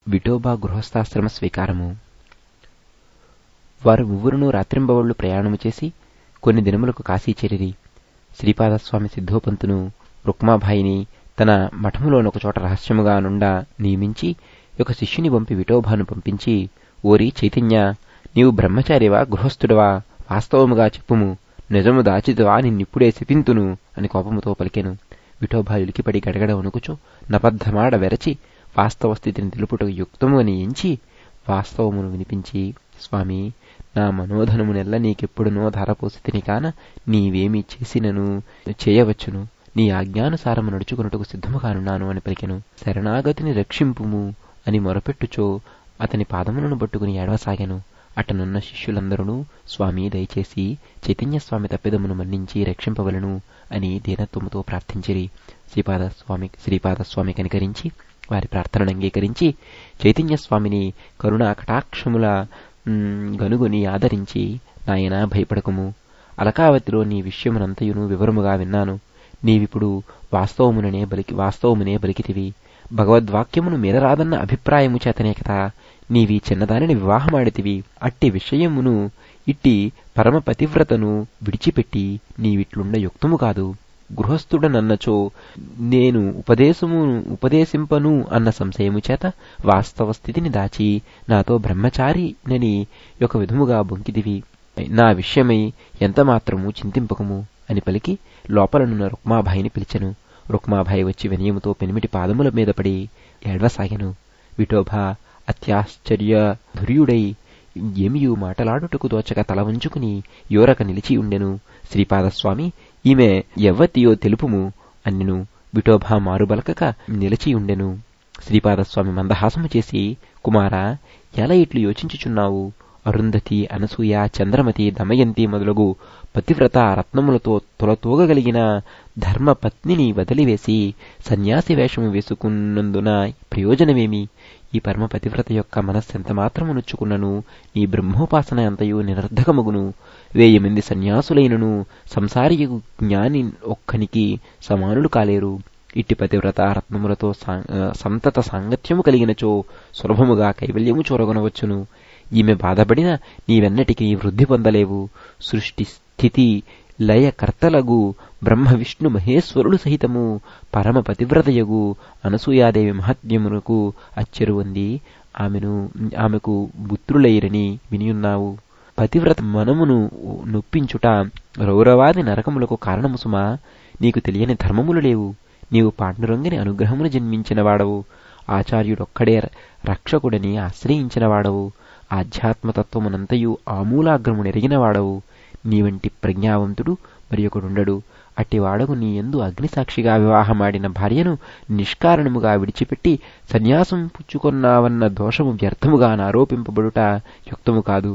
విఠోబా గృహస్థాశ్రమ స్వీకారము వారు ముగ్గురును రాత్రింబవళ్లు ప్రయాణము చేసి కొన్ని దినములకు కాశీ చేరిరి శ్రీపాదస్వామి సిద్ధోపంతును రుక్మాభాయిని తన మఠములోనొక చోట రహస్యముగా నుండా నియమించి ఒక శిష్యుని పంపి విఠోబాను పంపించి ఓరి చైతన్య నీవు బ్రహ్మచారివా గృహస్థుడవా వాస్తవముగా చెప్పుము నిజము దాచితవా నిన్నిప్పుడే శపింతును అని కోపముతో పలికెను విఠోబా ఉలికిపడి గడగడ వణుకుచు నబద్ధమాడ వెరచి వాస్తవ స్థితిని తెలుపుటకు యుక్తము అని ఎంచి వాస్తవమును వినిపించి స్వామి నా మనోధనమునెల్ల నీకెప్పుడునో ధారపోసితిని కాన నీవేమి చేసినను చేయవచ్చును నీ ఆజ్ఞానుసారము నడుచుకున్నట్టుకు సిద్ధము కానున్నాను అని పలికెను శరణాగతిని రక్షింపుము అని మొరపెట్టుచో అతని పాదములను పట్టుకుని ఏడవసాగాను అటనున్న శిష్యులందరూ స్వామి దయచేసి చైతన్యస్వామి తప్పిదమును మన్నించి రక్షింపవలను అని దీనత్వముతో ప్రార్థించిరి శ్రీపాద స్వామి శ్రీపాద స్వామి కనికరించి వారి ప్రార్థనను అంగీకరించి చైతన్యస్వామిని కరుణా కటాక్షముల గనుగొని ఆదరించి నాయన భయపడకము అలకావతిలో నీ విషయమునంతయును వివరముగా విన్నాను నీవిప్పుడు వాస్తవముననే బలికి వాస్తవమునే బలికితివి భగవద్వాక్యమును మీరరాదన్న అభిప్రాయము చేతనే కదా నీవి చిన్నదానిని వివాహమాడితివి అట్టి విషయమును ఇట్టి పరమ పతివ్రతను విడిచిపెట్టి నీవిట్లుండ యుక్తము కాదు గృహస్థుడనన్నచో నేను ఉపదేశము ఉపదేశింపను అన్న సంశయము చేత వాస్తవ స్థితిని దాచి నాతో బ్రహ్మచారినని ఒక విధముగా బొంకిదివి నా విషయమై ఎంతమాత్రము చింతింపకము అని పలికి లోపలనున్న రుక్మాభాయిని పిలిచెను రుక్మాభాయి వచ్చి వినయముతో పెనిమిటి పాదముల మీద పడి ఏడ్వసాగెను విఠోబా అత్యాశ్చర్య ధుర్యుడై ఏమియు మాటలాడుటకు దోచక తల వంచుకుని యోరక నిలిచి ఉండెను శ్రీపాదస్వామి ఈమె ఎవ్వతియో తెలుపుము అన్నెను విఠోబా మారుబలకక నిలిచి ఉండెను శ్రీపాదస్వామి మందహాసము చేసి కుమారా ఎలా ఇట్లు యోచించుచున్నావు అరుంధతి అనసూయ చంద్రమతి దమయంతి మొదలగు పతివ్రత రత్నములతో తొలతూగగలిగిన ధర్మపత్నిని వదిలివేసి సన్యాసి వేషము వేసుకున్నందున ప్రయోజనమేమి ఈ పరమ పతివ్రత యొక్క మనస్సెంత మాత్రము నొచ్చుకున్నను నీ బ్రహ్మోపాసన అంతయు నిరర్ధకమగును వేయి మంది సన్యాసులైనను సంసారియు జ్ఞాని ఒక్కనికి సమానులు కాలేరు ఇట్టి పతివ్రత రత్నములతో సంతత సాంగత్యము కలిగినచో సులభముగా కైవల్యము చూరగొనవచ్చును ఈమె బాధపడిన నీవెన్నటికీ వృద్ధి పొందలేవు సృష్టి స్థితి లయకర్తలగు బ్రహ్మ విష్ణు మహేశ్వరుడు సహితము పరమ పతివ్రతయగు అనసూయాదేవి మహాత్మ్యమునకు అచ్చెరువంది ఆమెను ఆమెకు పుత్రులైరని వినియున్నావు పతివ్రత మనమును నొప్పించుట రౌరవాది నరకములకు కారణము సుమా నీకు తెలియని ధర్మములు లేవు నీవు పాండురంగని అనుగ్రహమును జన్మించిన వాడవు ఆచార్యుడొక్కడే రక్షకుడని ఆశ్రయించిన వాడవు ఆధ్యాత్మతత్వమునంతయు ఆమూలాగ్రము నెరిగినవాడవు నీ వంటి ప్రజ్ఞావంతుడు మరి ఒకడుండడు అట్టివాడకు నీ ఎందు అగ్నిసాక్షిగా వివాహమాడిన భార్యను నిష్కారణముగా విడిచిపెట్టి సన్యాసం పుచ్చుకొన్నావన్న దోషము వ్యర్థముగా నారోపింపబడుట యుక్తము కాదు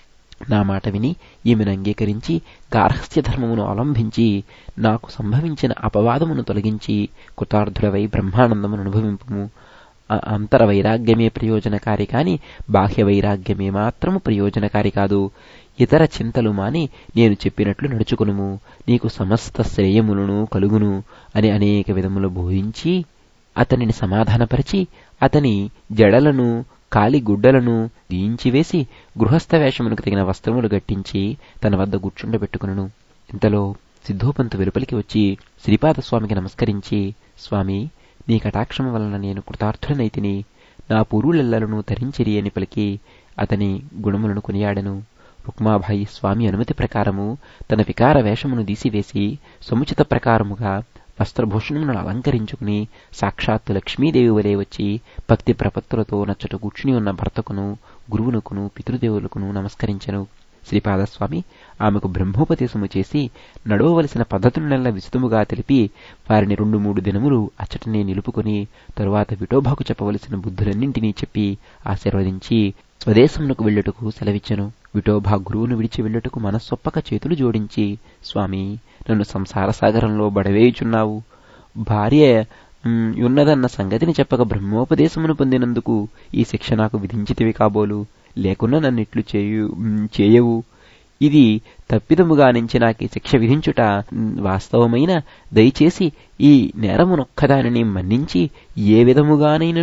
నా మాట విని ఈమెను అంగీకరించి గార్హస్థ్య ధర్మమును అవలంబించి నాకు సంభవించిన అపవాదమును తొలగించి కృతార్థులవై బ్రహ్మానందమును అనుభవింపుము అంతర వైరాగ్యమే ప్రయోజనకారి కాని బాహ్య వైరాగ్యమే మాత్రము ప్రయోజనకారి కాదు ఇతర చింతలు మాని నేను చెప్పినట్లు నడుచుకునుము నీకు సమస్త శ్రేయములను కలుగును అని అనేక విధములు బోధించి అతనిని సమాధానపరిచి అతని జడలను కాలి గుడ్డలను దీయించివేసి గృహస్థ వేషమునకు తగిన వస్త్రములు గట్టించి తన వద్ద కూర్చుండబెట్టుకును ఇంతలో సిద్ధోపంతు వెలుపలికి వచ్చి శ్రీపాదస్వామికి నమస్కరించి స్వామి నీ కటాక్షము వలన నేను కృతార్థుడనైతిని నా పూర్వులెల్లలను తరించిరి అని పలికి అతని గుణములను కొనియాడెను రుక్మాభాయి స్వామి అనుమతి ప్రకారము తన వికార వేషమును తీసివేసి సముచిత ప్రకారముగా వస్త్రభూషణములను అలంకరించుకుని సాక్షాత్తు లక్ష్మీదేవి వలె వచ్చి భక్తి ప్రపత్తులతో నచ్చట కూర్చుని ఉన్న భర్తకును గురువునకును పితృదేవులకును నమస్కరించెను శ్రీపాదస్వామి ఆమెకు బ్రహ్మోపదేశము చేసి నడవవలసిన పద్ధతులనెల్ల విశదముగా తెలిపి వారిని రెండు మూడు దినములు అచ్చటనే నిలుపుకొని తరువాత విఠోబాకు చెప్పవలసిన బుద్ధులన్నింటినీ చెప్పి ఆశీర్వదించి స్వదేశమునకు వెళ్ళుటకు సెలవిచ్చెను విఠోబా గురువును విడిచి వెళ్ళుటకు మనస్సొప్పక చేతులు జోడించి స్వామి నన్ను సంసార సాగరంలో బడవేయుచున్నావు భార్య ఉన్నదన్న సంగతిని చెప్పక బ్రహ్మోపదేశమును పొందినందుకు ఈ శిక్ష నాకు విధించితివి కాబోలు లేకున్నా నన్నిట్లు చేయు చేయవు ఇది తప్పిదముగా నుంచి నాకు శిక్ష విధించుట వాస్తవమైన దయచేసి ఈ నేరమునొక్కదానిని మన్నించి ఏ విధముగానైనను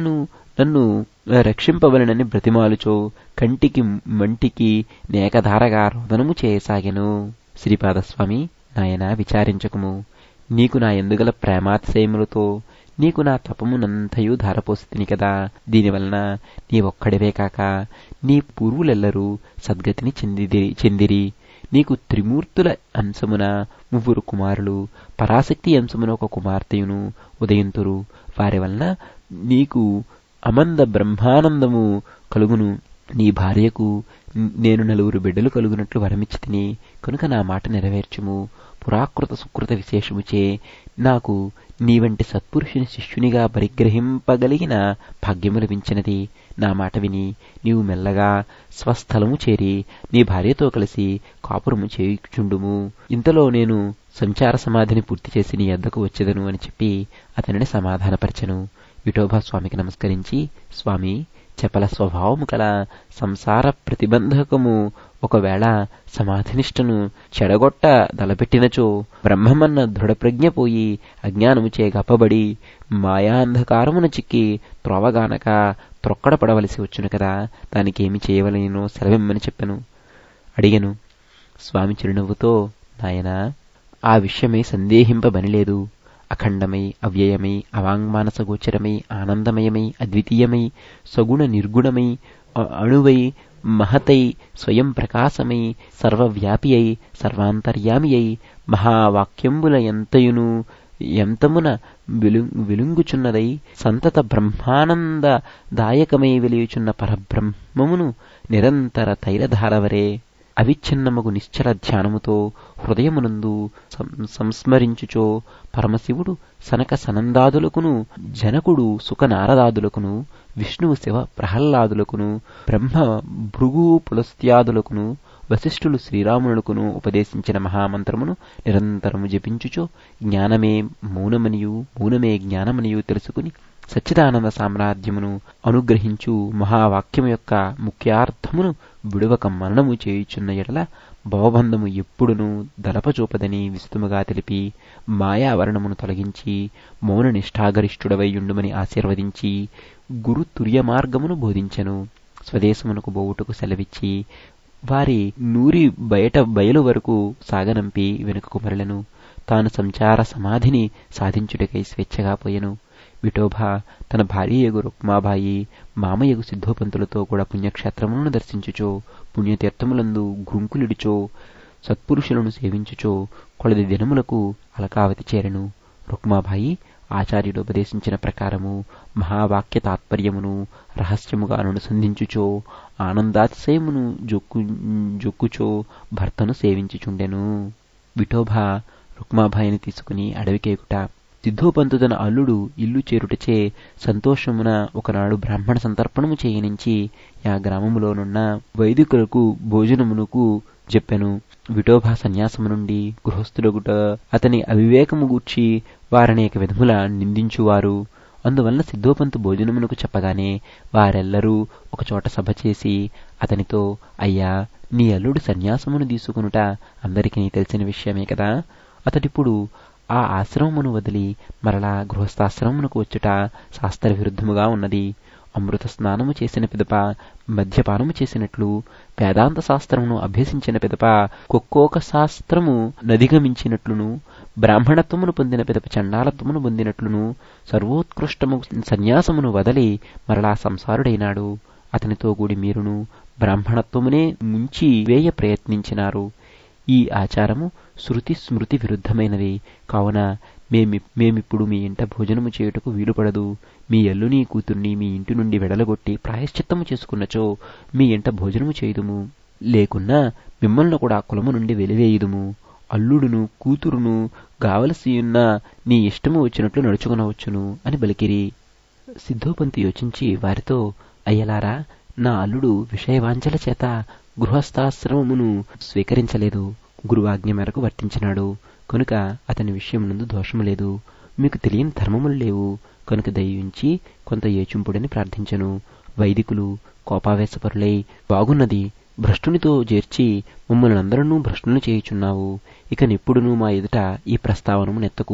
నన్ను రక్షింపవలనని బ్రతిమాలుచో కంటికి మంటికి నేకధారగా రోదనము చేయసాగెను శ్రీపాదస్వామి నాయన విచారించకుము నీకు నా ఎందుగల ప్రేమాతిశయములతో నీకు నా తపమునంతయు ధారపోసితిని కదా దీనివలన నీ ఒక్కడివే కాక నీ పూర్వులెల్లరూ సద్గతిని చెందిది చెందిరి నీకు త్రిమూర్తుల అంశమున ముగ్గురు కుమారులు పరాశక్తి అంశమున ఒక కుమార్తెయును ఉదయంతురు వారి వలన నీకు అమంద బ్రహ్మానందము కలుగును నీ భార్యకు నేను నలుగురు బిడ్డలు కలుగునట్లు వరమిచ్చి తిని కనుక నా మాట నెరవేర్చుము పురాకృత సుకృత విశేషముచే నాకు నీ వంటి సత్పురుషుని శిష్యునిగా పరిగ్రహింపగలిగిన భాగ్యము లభించినది నా మాట విని నీవు మెల్లగా స్వస్థలము చేరి నీ భార్యతో కలిసి కాపురము చేయుచుండుము ఇంతలో నేను సంచార సమాధిని పూర్తి చేసి నీ ఎద్దకు వచ్చేదను అని చెప్పి అతనిని సమాధానపరచెను విఠోబా స్వామికి నమస్కరించి స్వామి చపల స్వభావము కల సంసార ప్రతిబంధకము ఒకవేళ సమాధినిష్టను చెడగొట్ట దలపెట్టినచో బ్రహ్మమన్న దృఢప్రజ్ఞ పోయి అజ్ఞానము చే గప్పబడి మాయాంధకారమున చిక్కి త్రోవగానక త్రొక్కడ పడవలసి వచ్చును కదా దానికి ఏమి చేయవలనో సెలవిమ్మని చెప్పాను అడిగను స్వామి చిరునవ్వుతో నాయనా ఆ విషయమై సందేహింపబనిలేదు అఖండమై అవ్యయమై అవాంగ్మానసగోచరమై ఆనందమయమై అద్వితీయమై సగుణ నిర్గుణమై అణువై మహతై స్వయం ప్రకాశమై సర్వవ్యాపి అయి సర్వాంతర్యామి అయి మహావాక్యంబుల ఎంతయును ఎంతమున వెలు వెలుంగుచున్నదై సంతత బ్రహ్మానంద దాయకమై వెలియుచున్న పరబ్రహ్మమును నిరంతర తైలధారవరే అవిచ్ఛిన్నమగు నిశ్చల ధ్యానముతో హృదయమునందు సంస్మరించుచో పరమశివుడు సనక సనందాదులకును జనకుడు సుఖనారదాదులకును విష్ణువు శివ ప్రహ్లాదులకును బ్రహ్మ భృగు పులస్త్యాదులకును వశిష్ఠులు శ్రీరామునులకును ఉపదేశించిన మహామంత్రమును నిరంతరము జపించుచో జ్ఞానమే మౌనమనియు మౌనమే జ్ఞానమనియు తెలుసుకుని సచ్చిదానంద సామ్రాజ్యమును అనుగ్రహించు మహావాక్యము యొక్క ముఖ్యార్థమును విడువక మరణము చేయుచున్న ఎడల భవబంధము ఎప్పుడునూ దలపచూపదని విస్తుముగా తెలిపి మాయావరణమును తొలగించి మౌన నిష్ఠాగరిష్ఠుడవై ఉండుమని ఆశీర్వదించి గురు తుర్య మార్గమును బోధించెను స్వదేశమునకు బోవుటకు సెలవిచ్చి వారి నూరి బయట బయలు వరకు సాగనంపి వెనుకకు మరలను తాను సంచార సమాధిని సాధించుటకై స్వేచ్ఛగా పోయెను విఠోబా తన భార్యయగు రుక్మాబాయి మామయ్యగు సిద్ధోపంతులతో కూడా పుణ్యక్షేత్రములను దర్శించుచో పుణ్యతీర్థములందు గుంకులిడిచో సత్పురుషులను సేవించుచో కొలది దినములకు అలకావతి చేరెను రుక్మాబాయి ఆచార్యుడు ఉపదేశించిన ప్రకారము మహావాక్య తాత్పర్యమును రహస్యముగా అనుసంధించుచో ఆనందాతిశయమును జొక్కు జొక్కుచో భర్తను సేవించుచుండెను విఠోబా రుక్మాబాయిని తీసుకుని అడవికేకుట సిద్ధోపంతు తన అల్లుడు ఇల్లు చేరుటచే సంతోషమున ఒకనాడు బ్రాహ్మణ సంతర్పణము చేయనించి ఆ గ్రామములోనున్న వైదికులకు భోజనమునకు చెప్పెను విఠోబా సన్యాసము నుండి గృహస్థుడగుట అతని అవివేకము గూర్చి వారనేక విధముల నిందించువారు అందువలన సిద్ధోపంతు భోజనమునకు చెప్పగానే వారెల్లరూ ఒకచోట సభ చేసి అతనితో అయ్యా నీ అల్లుడు సన్యాసమును తీసుకునుట అందరికీ తెలిసిన విషయమే కదా అతడిప్పుడు ఆ ఆశ్రమమును వదిలి మరలా గృహస్థాశ్రమమునకు వచ్చుట శాస్త్ర విరుద్ధముగా ఉన్నది అమృత స్నానము చేసిన పిదప మద్యపానము చేసినట్లు వేదాంత శాస్త్రమును అభ్యసించిన పిదప కొక్కోక శాస్త్రము నదిగమించినట్లును బ్రాహ్మణత్వమును పొందిన పిదప చండాలత్వమును పొందినట్లును సర్వోత్కృష్టము సన్యాసమును వదలి మరలా సంసారుడైనాడు అతనితో కూడి మీరును బ్రాహ్మణత్వమునే ముంచి వేయ ప్రయత్నించినారు ఈ ఆచారము శృతి స్మృతి విరుద్ధమైనది కావున మేమి మేమిప్పుడు మీ ఇంట భోజనము చేయుటకు వీలుపడదు మీ అల్లుని కూతుర్ని మీ ఇంటి నుండి వెడలగొట్టి ప్రాయశ్చిత్తము చేసుకున్నచో మీ ఇంట భోజనము చేయుదుము లేకున్నా మిమ్మల్ని కూడా కులము నుండి వెలివేయుదుము అల్లుడును కూతురును గావలసియున్న నీ ఇష్టము వచ్చినట్లు నడుచుకునవచ్చును అని బలికిరి సిద్ధోపంతి యోచించి వారితో అయ్యలారా నా అల్లుడు విషయవాంఛల చేత గృహస్థాశ్రమమును స్వీకరించలేదు గురువాజ్ఞ మేరకు వర్తించినాడు కనుక అతని విషయం నందు దోషము లేదు మీకు తెలియని ధర్మములు లేవు కనుక దయించి కొంత ఏచుంపుడని ప్రార్థించను వైదికులు కోపావేశపరులై బాగున్నది భ్రష్టునితో చేర్చి మమ్మల్ని అందరూ భ్రష్టులను చేయుచున్నావు ఇక నిప్పుడును మా ఎదుట ఈ ప్రస్తావనము నెత్తకు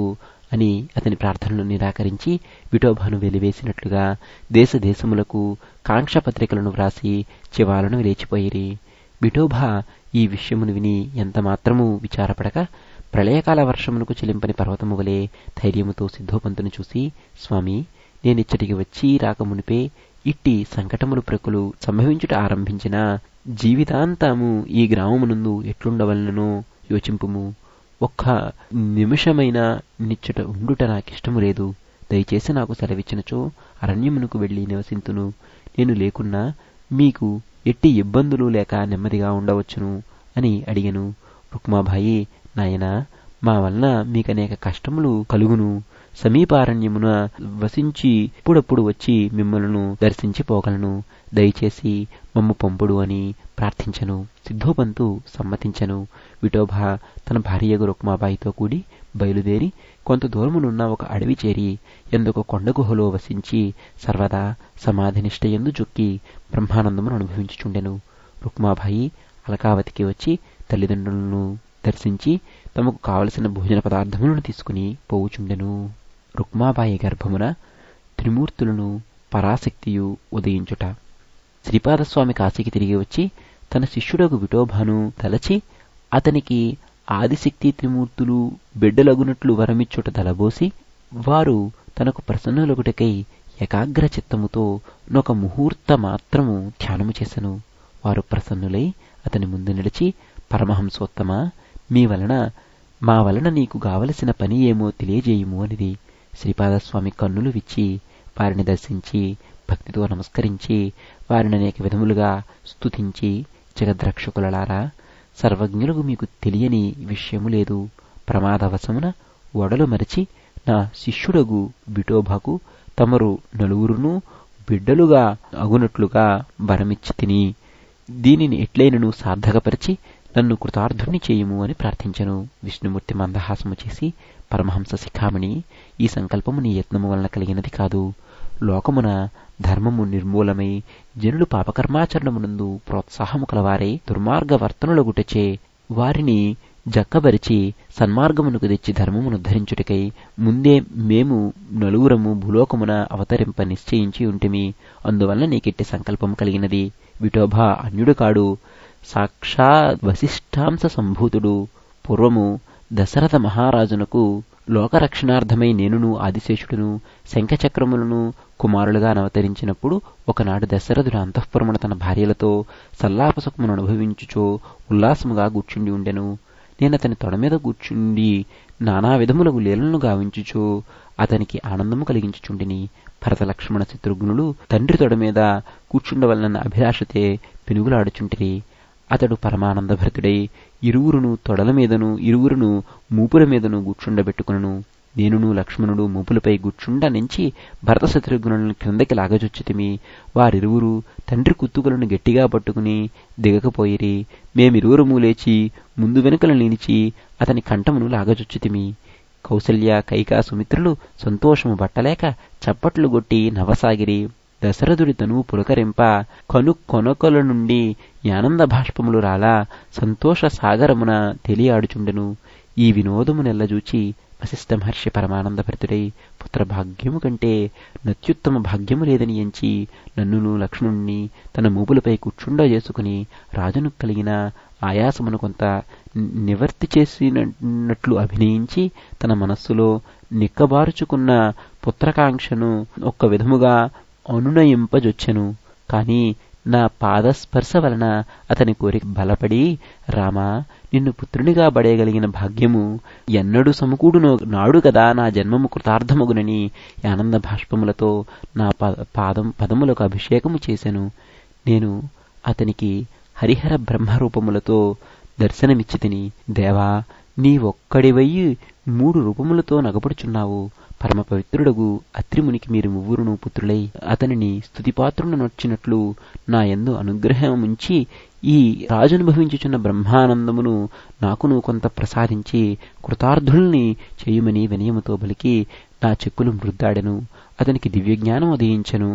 అని అతని ప్రార్థనలు నిరాకరించి విఠోబాను వెలివేసినట్లుగా దేశ దేశములకు కాంక్ష పత్రికలను వ్రాసి చివాలను లేచిపోయిరి విఠోబా ఈ విషయమును విని ఎంత మాత్రము విచారపడక ప్రళయకాల వర్షమునకు చెలింపని పర్వతము వలె ధైర్యముతో సిద్ధోపంతును చూసి స్వామి నేనిచ్చటికి వచ్చి రాకమునిపే ఇట్టి సంకటములు ప్రకులు సంభవించుట ఆరంభించిన జీవితాంతము ఈ గ్రామమునందు ఎట్లుండవలనో యోచింపుము ఒక్క నిమిషమైన నిచ్చుట ఉండుట నాకిష్టము లేదు దయచేసి నాకు సెలవిచ్చినచో అరణ్యమునకు వెళ్లి నివసింతును నేను లేకున్నా మీకు ఎట్టి ఇబ్బందులు లేక నెమ్మదిగా ఉండవచ్చును అని అడిగను రుక్మాబాయి నాయనా మా వలన మీకనేక కష్టములు కలుగును సమీపారణ్యమున వసించి ఇప్పుడప్పుడు వచ్చి మిమ్మల్ని దర్శించి పోగలను దయచేసి మమ్ము పంపుడు అని ప్రార్థించను సిద్ధోపంతు సమ్మతించను విఠోబా తన భార్యగు రుక్మాబాయితో కూడి బయలుదేరి కొంత దూరమునున్న ఒక అడవి చేరి ఎందుకు కొండ గుహలో వసించి సర్వదా సమాధినిష్ట ఎందు జొక్కి బ్రహ్మానందమును అనుభవించుచుండెను రుక్మాబాయి అలకావతికి వచ్చి తల్లిదండ్రులను దర్శించి తమకు కావలసిన భోజన పదార్థములను తీసుకుని పోవుచుండెను రుక్మాబాయి గర్భమున త్రిమూర్తులను పరాశక్తియు ఉదయించుట శ్రీపాదస్వామి కాశీకి తిరిగి వచ్చి తన శిష్యుడకు విఠోబాను తలచి అతనికి ఆదిశక్తి త్రిమూర్తులు బిడ్డలగునట్లు వరమిచ్చుట తలబోసి వారు తనకు ప్రసన్నులగుటకై ఏకాగ్ర చిత్తముతో నొక ముహూర్త మాత్రము ధ్యానము చేసెను వారు ప్రసన్నులై అతని ముందు నిలిచి పరమహంసోత్తమ మీ వలన మా వలన నీకు కావలసిన పని ఏమో తెలియజేయుము అనిది శ్రీపాదస్వామి కన్నులు విచ్చి వారిని దర్శించి భక్తితో నమస్కరించి వారిని అనేక విధములుగా స్తుతించి జగద్రక్షకులలారా సర్వజ్ఞులకు మీకు తెలియని విషయము లేదు ప్రమాదవశమున ఒడలు మరిచి నా శిష్యుడగు విఠోబాకు తమరు నలుగురును బిడ్డలుగా అగునట్లుగా వరమిచ్చి తిని దీనిని ఎట్లైనను సార్థకపరిచి నన్ను కృతార్థుణ్ణి చేయుము అని ప్రార్థించను విష్ణుమూర్తి మందహాసము చేసి పరమహంస శిఖామణి ఈ సంకల్పము నీ యత్నము వలన కలిగినది కాదు లోకమున ధర్మము నిర్మూలమై జనులు పాపకర్మాచరణమునందు ప్రోత్సాహము కలవారై దుర్మార్గ వర్తనులగుటచే వారిని జక్కబరిచి సన్మార్గమునకు తెచ్చి ధర్మమును ఉద్ధరించుటకై ముందే మేము నలుగురము భూలోకమున అవతరింప నిశ్చయించి ఉంటిమి అందువలన నీకెట్టి సంకల్పం కలిగినది విఠోబా అన్యుడు కాడు సాక్షా వశిష్ఠాంశ సంభూతుడు పూర్వము దశరథ మహారాజునకు లోకరక్షణార్థమై నేనును ఆదిశేషుడును శంఖచక్రములను కుమారులుగా అవతరించినప్పుడు ఒకనాడు దశరథుడు అంతఃపురమున తన భార్యలతో సల్లాపసుఖమును అనుభవించుచో ఉల్లాసముగా కూర్చుండి ఉండెను నేనతని తొడ మీద కూర్చుండి నానా విధములకు లీలలను గావించుచో అతనికి ఆనందము కలిగించుచుండిని భరత లక్ష్మణ శత్రుఘ్నులు తండ్రి తొడ మీద కూర్చుండవలన అభిలాషతే పెనుగులాడుచుంటిరి అతడు పరమానందభరితుడై ఇరువురును తొడల మీదను ఇరువురును మూపుల మీదను కూర్చుండబెట్టుకును నేనును లక్ష్మణుడు మూపులపై గుచ్చుండ నుంచి భరత శత్రుఘ్నులను క్రిందకి లాగజొచ్చితిమి వారిరువురు తండ్రి కుత్తుకలను గట్టిగా పట్టుకుని దిగకపోయిరి మేమిరువురము లేచి ముందు వెనుకలు నిలిచి అతని కంఠమును లాగజొచ్చితిమి కౌసల్య కైకా సుమిత్రులు సంతోషము బట్టలేక చప్పట్లు గొట్టి నవసాగిరి దశరథుడి తనువు పులకరింప కను కొనకల నుండి యానంద భాష్పములు రాలా సంతోష సాగరమున తెలియాడుచుండెను ఈ వినోదము నెల్లజూచి వశిష్ఠ మహర్షి పరమానందభరితుడై పుత్రభాగ్యము కంటే నత్యుత్తమ భాగ్యము లేదని ఎంచి నన్నును లక్ష్మణుణ్ణి తన మూపులపై కూర్చుండ చేసుకుని రాజును కలిగిన ఆయాసమును కొంత నివర్తి చేసినట్లు అభినయించి తన మనస్సులో నిక్కబారుచుకున్న పుత్రకాంక్షను ఒక్క విధముగా అనునయింపజొచ్చెను కాని నా పాదస్పర్శ వలన అతని కోరిక బలపడి రామా నిన్ను పుత్రునిగా బడేయగలిగిన భాగ్యము ఎన్నడూ సమకూడునో నాడు కదా నా జన్మము కృతార్థమగునని ఆనంద భాష్పములతో నా పాదం పదములకు అభిషేకము చేసెను నేను అతనికి హరిహర బ్రహ్మరూపములతో దర్శనమిచ్చి తిని దేవా నీ ఒక్కడివయ్యి మూడు రూపములతో నగపడుచున్నావు పరమ పవిత్రుడగు అత్రిమునికి మీరు మువ్వురును పుత్రులై అతనిని స్థుతిపాత్రును నొచ్చినట్లు నా ఎందు అనుగ్రహముంచి ఈ రాజనుభవించుచున్న బ్రహ్మానందమును నాకును కొంత ప్రసాదించి కృతార్థుల్ని చేయుమని వినయముతో బలికి నా చెక్కులు మృద్దాడెను అతనికి దివ్యజ్ఞానం ఉదయించెను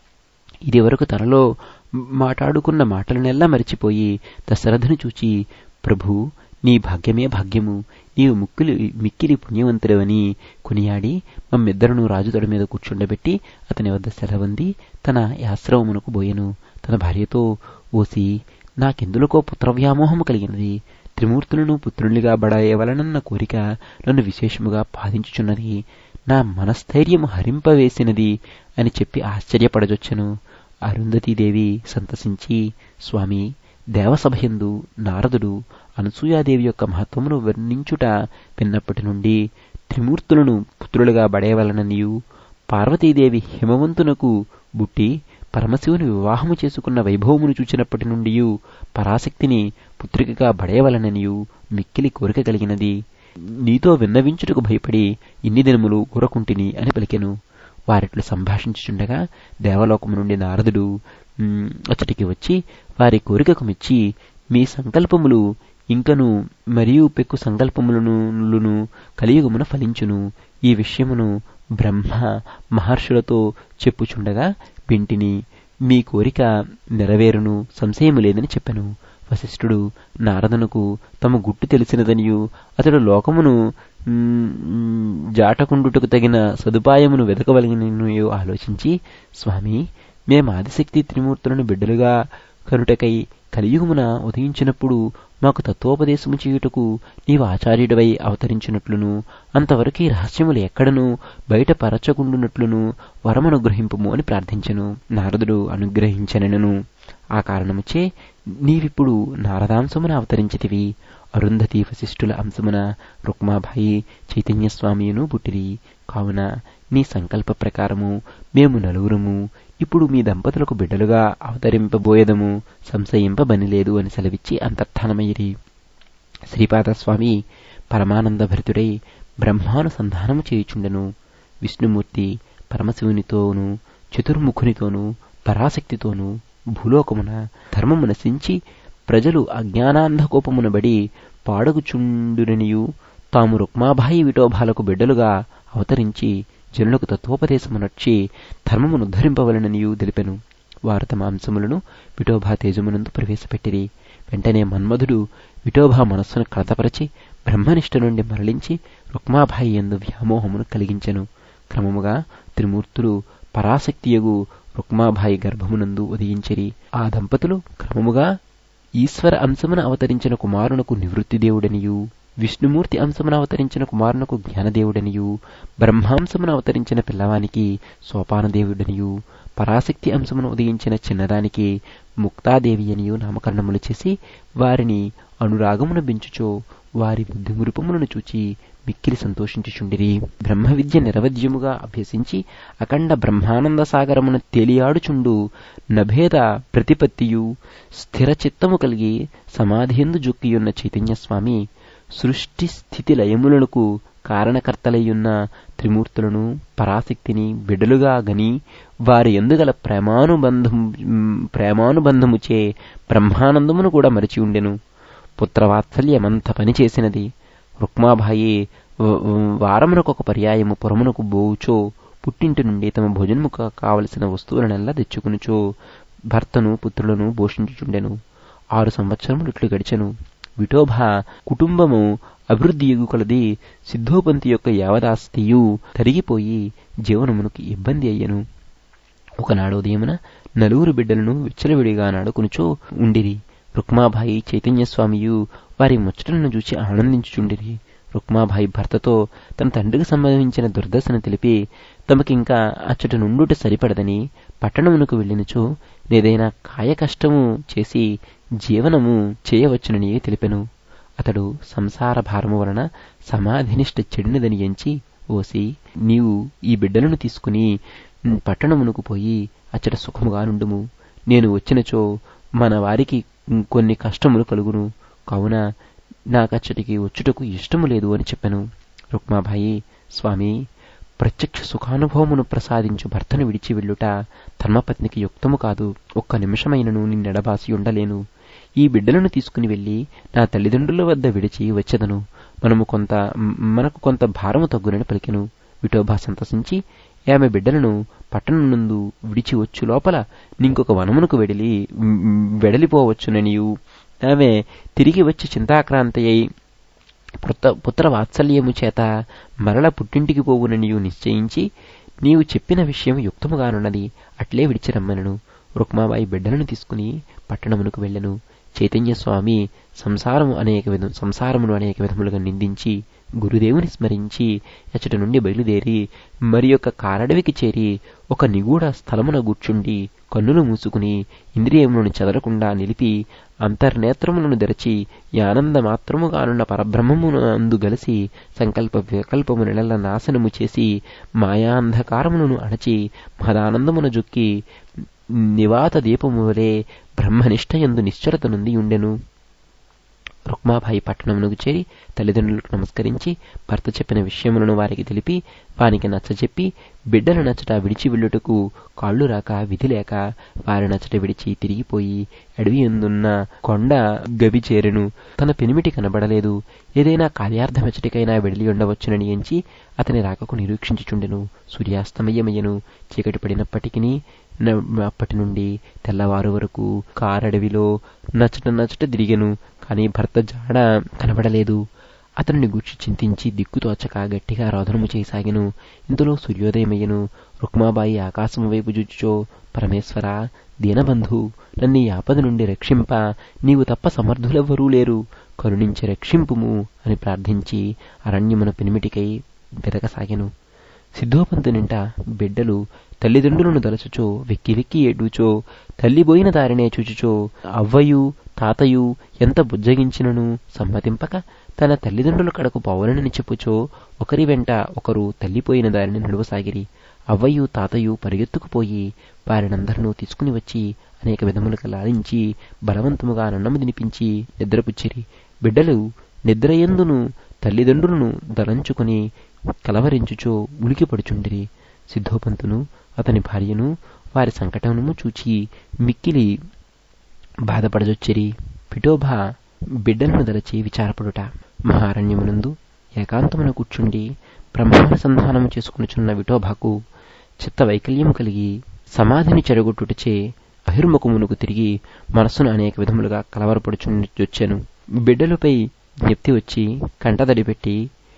ఇది వరకు తనలో మాట్లాడుకున్న మాటలనెల్లా మరిచిపోయి దశరథను చూచి ప్రభు నీ భాగ్యమే భాగ్యము నీవు ముక్కిలి మిక్కిలి పుణ్యవంతుడవని కొనియాడి మమ్మిద్దరును రాజు తొడ మీద కూర్చుండబెట్టి అతని వద్ద సెలవంది తన ఆశ్రమమునకు బోయెను తన భార్యతో ఓసి నాకెందులకో పుత్రవ్యామోహము కలిగినది త్రిమూర్తులను పుత్రునిగా బడాయవలనన్న కోరిక నన్ను విశేషముగా బాధించుచున్నది నా మనస్థైర్యము హరింపవేసినది అని చెప్పి ఆశ్చర్యపడజొచ్చెను అరుంధతీదేవి సంతసించి స్వామి దేవసభయందు నారదుడు అనసూయాదేవి యొక్క మహత్వమును వర్ణించుట విన్నప్పటి నుండి త్రిమూర్తులను పుత్రులుగా బడేవలననియు పార్వతీదేవి హిమవంతునకు బుట్టి పరమశివుని వివాహము చేసుకున్న వైభవమును చూచినప్పటి నుండి పరాశక్తిని పుత్రికగా బడేవలననియు మిక్కిలి కోరిక కలిగినది నీతో విన్నవించుటకు భయపడి ఇన్ని దినములు ఊరకుంటిని అని పలికెను వారిట్లు సంభాషించుచుండగా దేవలోకము నుండి నారదుడు అచ్చటికి వచ్చి వారి కోరికకు మెచ్చి మీ సంకల్పములు ఇంకను మరియు పెక్కు సంకల్పములను కలియుగమున ఫలించును ఈ విషయమును బ్రహ్మ మహర్షులతో చెప్పుచుండగా వింటిని మీ కోరిక నెరవేరును సంశయము లేదని చెప్పెను వశిష్ఠుడు నారదునకు తమ గుట్టు తెలిసినదనియు అతడు లోకమును జాటకుండుటకు తగిన సదుపాయమును వెతకవలగినయు ఆలోచించి స్వామి మేము ఆదిశక్తి త్రిమూర్తులను బిడ్డలుగా కనుటకై కలియుగమున ఉదయించినప్పుడు మాకు తత్వోపదేశము చేయుటకు నీవు ఆచార్యుడివై అవతరించినట్లును అంతవరకు ఈ రహస్యములు ఎక్కడను బయట పరచకుండునట్లును వరమనుగ్రహింపము అని ప్రార్థించెను నారదుడు అనుగ్రహించనెనను ఆ కారణముచే నీవిప్పుడు నారదాంశమున అవతరించితివి అరుంధతి వశిష్ఠుల అంశమున రుక్మాబాయి చైతన్యస్వామియును పుట్టిరి కావున నీ సంకల్ప ప్రకారము మేము నలుగురము ఇప్పుడు మీ దంపతులకు బిడ్డలుగా అవతరింపబోయేదము సంశయింపబనిలేదు అని సెలవిచ్చి అంతర్థానమయ్యిరి శ్రీపాదస్వామి పరమానంద భరితుడై బ్రహ్మానుసంధానము చేయుచుండెను విష్ణుమూర్తి పరమశివునితోనూ చతుర్ముఖునితోనూ పరాశక్తితోనూ భూలోకమున ధర్మము నశించి ప్రజలు అజ్ఞానాంధకోపమునబడి పాడగుచుండుననియు తాము రుక్మాబాయి విటోభాలకు బిడ్డలుగా అవతరించి జనులకు తత్వోపదేశమునర్చి ధర్మమును ఉద్ధరింపవలననియు తెలిపెను వారు తమ అంశములను విఠోబా తేజమునందు ప్రవేశపెట్టిరి వెంటనే మన్మధుడు విఠోబా మనస్సును కలతపరచి బ్రహ్మనిష్ట నుండి మరలించి రుక్మాబాయి ఎందు వ్యామోహమును కలిగించెను క్రమముగా త్రిమూర్తులు పరాశక్తియగు రుక్మాబాయి గర్భమునందు ఉదయించిరి ఆ దంపతులు క్రమముగా ఈశ్వర అంశమున అవతరించిన కుమారునకు నివృత్తిదేవుడనియు విష్ణుమూర్తి అంశమున అవతరించిన కుమారునకు జ్ఞానదేవుడనియు బ్రహ్మాంశమున అవతరించిన పిల్లవానికి సోపానదేవుడనియు పరాశక్తి అంశమును ఉదయించిన చిన్నదానికి ముక్తాదేవి అనియు నామకరణములు చేసి వారిని అనురాగమును పెంచుచో వారి బుద్ధిమురుపములను చూచి మిక్కిలి సంతోషించుచుండిరి బ్రహ్మ విద్య నిరవధ్యముగా అభ్యసించి అఖండ బ్రహ్మానంద సాగరమున తేలియాడుచుండు నభేద ప్రతిపత్తియు స్థిర చిత్తము కలిగి సమాధియందు జొక్కియున్న చైతన్యస్వామి సృష్టి స్థితి లయములకు కారణకర్తలయ్యున్న త్రిమూర్తులను పరాశక్తిని బిడలుగా గని వారి ఎందుగల ప్రేమానుబంధము ప్రేమానుబంధముచే బ్రహ్మానందమును కూడా మరిచి ఉండెను పుత్రవాత్సల్యమంత పనిచేసినది రుక్మాబాయి వారమునకొక పర్యాయము పురమునకు బోవుచో పుట్టింటి నుండి తమ భోజనము కావలసిన వస్తువులనెల్లా తెచ్చుకునుచో భర్తను పుత్రులను పోషించుచుండెను ఆరు సంవత్సరములు ఇట్లు గడిచెను విఠోబా కుటుంబము అభివృద్ధి కొలది సిద్ధోపంతి యొక్క యావదాస్తియు తరిగిపోయి జీవనమునకు ఇబ్బంది అయ్యను ఒకనాడు ఉదయమున నలుగురు బిడ్డలను విచ్చలవిడిగా నాడుకునుచో ఉండిరి రుక్మాబాయి చైతన్యస్వామియు వారి ముచ్చటలను చూచి ఆనందించుచుండిరి రుక్మాబాయి భర్తతో తన తండ్రికి సంభవించిన దుర్దశను తెలిపి తమకింకా అచ్చట నుండుట సరిపడదని పట్టణమునకు వెళ్ళినచో ఏదైనా కాయ కష్టము చేసి జీవనము చేయవచ్చునని తెలిపెను అతడు సంసార భారము వలన సమాధినిష్ట చెడినదని ఎంచి ఓసి నీవు ఈ బిడ్డలను తీసుకుని పట్టణమునకు పోయి అచ్చట సుఖముగా నుండుము నేను వచ్చినచో మన వారికి కొన్ని కష్టములు కలుగును కావున నాకచ్చటికి వచ్చుటకు ఇష్టము లేదు అని చెప్పాను రుక్మాబాయి స్వామి ప్రత్యక్ష సుఖానుభవమును ప్రసాదించు భర్తను విడిచి వెళ్ళుట ధర్మపత్నికి యుక్తము కాదు ఒక్క నిమిషమైనను నిన్నెడబాసి ఉండలేను ఈ బిడ్డలను తీసుకుని వెళ్ళి నా తల్లిదండ్రుల వద్ద విడిచి వచ్చెదను మనము కొంత మనకు కొంత భారము తగ్గునని పలికెను విఠోబా సంతసించి ఆమె బిడ్డలను పట్టణం నందు విడిచి వచ్చు లోపల నింకొక వనమునకు వెడిలి వెడలిపోవచ్చుననియు ఆమె తిరిగి వచ్చి చింతాక్రాంతి అయి పుత్ర పుత్ర వాత్సల్యము చేత మరల పుట్టింటికి పోవుననియు నిశ్చయించి నీవు చెప్పిన విషయం యుక్తముగానున్నది అట్లే విడిచిరమ్మనను రుక్మాబాయి బిడ్డలను తీసుకుని పట్టణమునకు వెళ్ళెను చైతన్య స్వామి సంసారము అనేక విధం సంసారమును అనేక విధములుగా నిందించి గురుదేవుని స్మరించి అచ్చటి నుండి బయలుదేరి మరి యొక్క కారడవికి చేరి ఒక నిగూఢ స్థలమున కూర్చుండి కన్నులు మూసుకుని ఇంద్రియములను చెదరకుండా నిలిపి అంతర్నేత్రములను తెరచి యానంద మాత్రముగానున్న పరబ్రహ్మమును అందు గలిసి సంకల్ప వికల్పము నెలల నాశనము చేసి మాయాంధకారములను అణచి మహదానందమున జొక్కి నివాత దీపము వలె బ్రహ్మనిష్టయందు నిశ్చలత నుండి ఉండెను రుక్మాబాయి పట్టణమునకు చేరి తల్లిదండ్రులకు నమస్కరించి భర్త చెప్పిన విషయములను వారికి తెలిపి వానికి నచ్చజెప్పి బిడ్డలు నచ్చట విడిచి వెళ్ళుటకు కాళ్ళు రాక విధి లేక వారి నచ్చట విడిచి తిరిగిపోయి అడవి ఎందున్న కొండ గవి చేరెను తన పెనిమిటి కనబడలేదు ఏదైనా కార్యార్థమెచ్చటికైనా వెళ్లి ఉండవచ్చునని ఎంచి అతని రాకకు నిరీక్షించుచుండెను సూర్యాస్తమయమయ్యను చీకటి పడినప్పటికీ అప్పటి నుండి తెల్లవారు వరకు కారడవిలో నచ్చట నచ్చట తిరిగెను కాని భర్త జాడ కనబడలేదు అతనిని గూర్చి చింతించి దిక్కుతోచక గట్టిగా రోదనము చేయసాగెను ఇంతలో సూర్యోదయమయ్యను రుక్మాబాయి ఆకాశము వైపు చూచుచో పరమేశ్వర దీనబంధు నన్ను ఈ ఆపద నుండి రక్షింప నీవు తప్ప సమర్థులెవ్వరూ లేరు కరుణించి రక్షింపుము అని ప్రార్థించి అరణ్యమున పెనిమిటికై వెదకసాగెను సిద్ధోపంతునింట బిడ్డలు తల్లిదండ్రులను దలచుచో వెక్కి వెక్కి ఏడుచో తల్లిబోయిన దారినే చూచుచో అవ్వయు తాతయు ఎంత బుజ్జగించినను సమ్మతింపక తన తల్లిదండ్రుల కడకు పోవలనని చెప్పుచో ఒకరి వెంట ఒకరు తల్లిపోయిన దారిని నడువసాగిరి అవ్వయు తాతయు పరిగెత్తుకుపోయి వారినందరినూ తీసుకుని వచ్చి అనేక విధములుగా లాలించి బలవంతముగా నన్నము తినిపించి నిద్రపుచ్చిరి బిడ్డలు నిద్రయందును తల్లిదండ్రులను దలంచుకుని కలవరించుచో ఉలికిపడుచుండిరి సిద్ధోపంతును అతని భార్యను వారి సంకటమును చూచి మిక్కిలి బాధపడజొచ్చిరి పిఠోబా బిడ్డలను దలచి విచారపడుట మహారణ్యమునందు ఏకాంతమున కూర్చుండి బ్రహ్మానుసంధానము చేసుకునిచున్న విఠోబాకు చిత్త వైకల్యము కలిగి సమాధిని చెడగొట్టుటచే బహిర్ముఖమునకు తిరిగి మనస్సును అనేక విధములుగా కలవరపడుచుండొచ్చాను బిడ్డలపై జ్ఞప్తి వచ్చి కంటదడి పెట్టి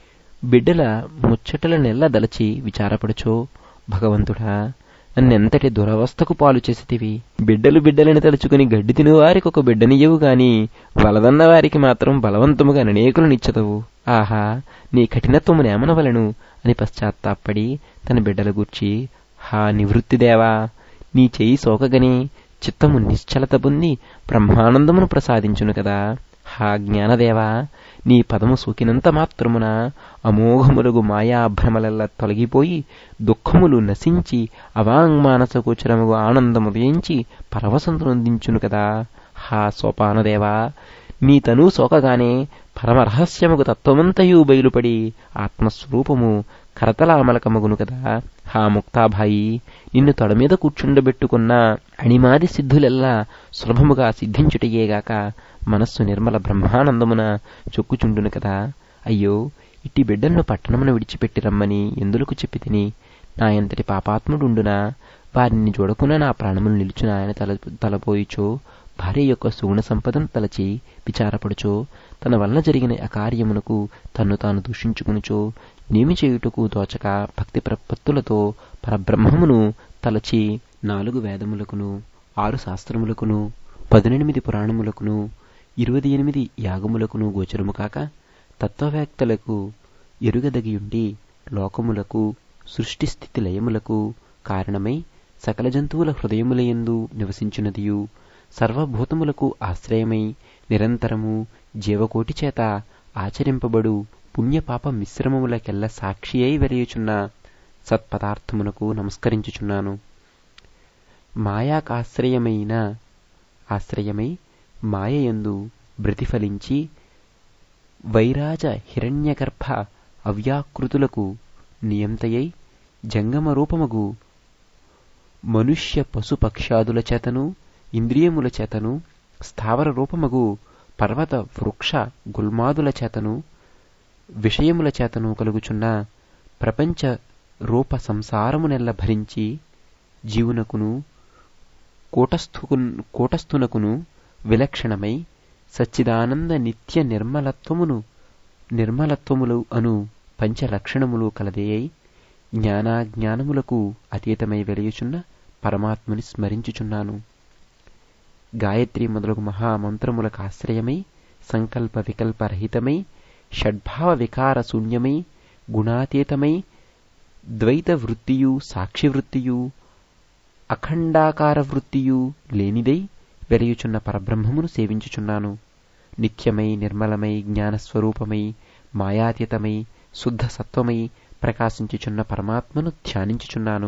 బిడ్డల ముచ్చటల నెల్ల దలచి విచారపడుచో భగవంతుడా నన్నెంతటి దురవస్థకు పాలు చేసితివి బిడ్డలు బిడ్డలని తలుచుకుని గడ్డి తిని వారికి ఒక బిడ్డనియ్యవు గాని వలదన్న వారికి మాత్రం బలవంతముగా అనేకులు నిచ్చతవు ఆహా నీ కఠినత్వము నేమనవలను అని పశ్చాత్తాపడి తన బిడ్డల గూర్చి హా నివృత్తిదేవా నీ చేయి సోకగని చిత్తము నిశ్చలత పొంది బ్రహ్మానందమును ప్రసాదించును కదా హా జ్ఞానదేవా నీ పదము సోకినంత మాత్రమున అమోఘములుగు మాయాభ్రమలల్లా తొలగిపోయి దుఃఖములు నశించి అవాంగ్మానసగోచరముగు ఆనందము వేయించి పరవశంతునందించును కదా హా సోపానదేవా నీ తను సోకగానే పరమరహస్యముగు తత్వమంతయు బయలుపడి ఆత్మస్వరూపము కరతలామలకమగును కదా హా ముక్తాభాయి నిన్ను తొడ మీద కూర్చుండబెట్టుకున్న అణిమాది సిద్ధులెల్లా సులభముగా సిద్ధించుటయేగాక మనస్సు నిర్మల బ్రహ్మానందమున చొక్కుచుండును కదా అయ్యో ఇట్టి బిడ్డలను పట్టణమున విడిచిపెట్టి రమ్మని ఎందులకు చెప్పి తిని నాయంతటి పాపాత్ముడుండునా వారిని చూడకున్నా నా ప్రాణములు నిలుచునా అని తల తలపోయిచో భార్య యొక్క సుగుణ సంపదను తలచి విచారపడుచో తన వలన జరిగిన అకార్యమునకు తన్ను తాను దూషించుకునుచో నేమి చేయుటకు దోచక భక్తి ప్రపత్తులతో పరబ్రహ్మమును తలచి నాలుగు వేదములకును ఆరు శాస్త్రములకును పదునెనిమిది పురాణములకును ఇరవై ఎనిమిది యాగములకును గోచరము కాక తత్వవేత్తలకు ఎరుగదగియుండి లోకములకు సృష్టి స్థితి లయములకు కారణమై సకల జంతువుల హృదయములయందు నివసించున్నదియు సర్వభూతములకు ఆశ్రయమై నిరంతరము జీవకోటి చేత ఆచరింపబడు పుణ్యపాప మిశ్రమములకెల్ల సాక్షి అయి వెలయుచున్న సత్పదార్థమునకు నమస్కరించుచున్నాను మాయాకాశ్రయమైన ఆశ్రయమై మాయయందు ప్రతిఫలించి వైరాజ హిరణ్యగర్భ అవ్యాకృతులకు నియంతయై జంగమ రూపమగు మనుష్య పశు పక్షాదుల చేతను ఇంద్రియముల చేతను స్థావర రూపమగు పర్వత వృక్ష గుల్మాదుల చేతను విషయముల చేతను కలుగుచున్న ప్రపంచ రూప సంసారమునెల్ల భరించి జీవునకును కూటస్థుకు కూటస్థునకును విలక్షణమై సచ్చిదానంద నిత్య నిర్మలత్వమును నిర్మలత్వములు అను పంచలక్షణములు కలదేయై జ్ఞానాజ్ఞానములకు అతీతమై వెలియుచున్న పరమాత్ముని స్మరించుచున్నాను గాయత్రి మొదలగు మహామంత్రములకు ఆశ్రయమై సంకల్ప వికల్పరహితమై షడ్భావ వికార శూన్యమై గుణాతీతమై ద్వైత వృత్తియు సాక్షి వృత్తియు అఖండాకార వృత్తియు లేనిదై వెలియుచున్న పరబ్రహ్మమును సేవించుచున్నాను నిత్యమై నిర్మలమై జ్ఞానస్వరూపమై మాయాతీతమై శుద్ధ సత్వమై ప్రకాశించుచున్న పరమాత్మను ధ్యానించుచున్నాను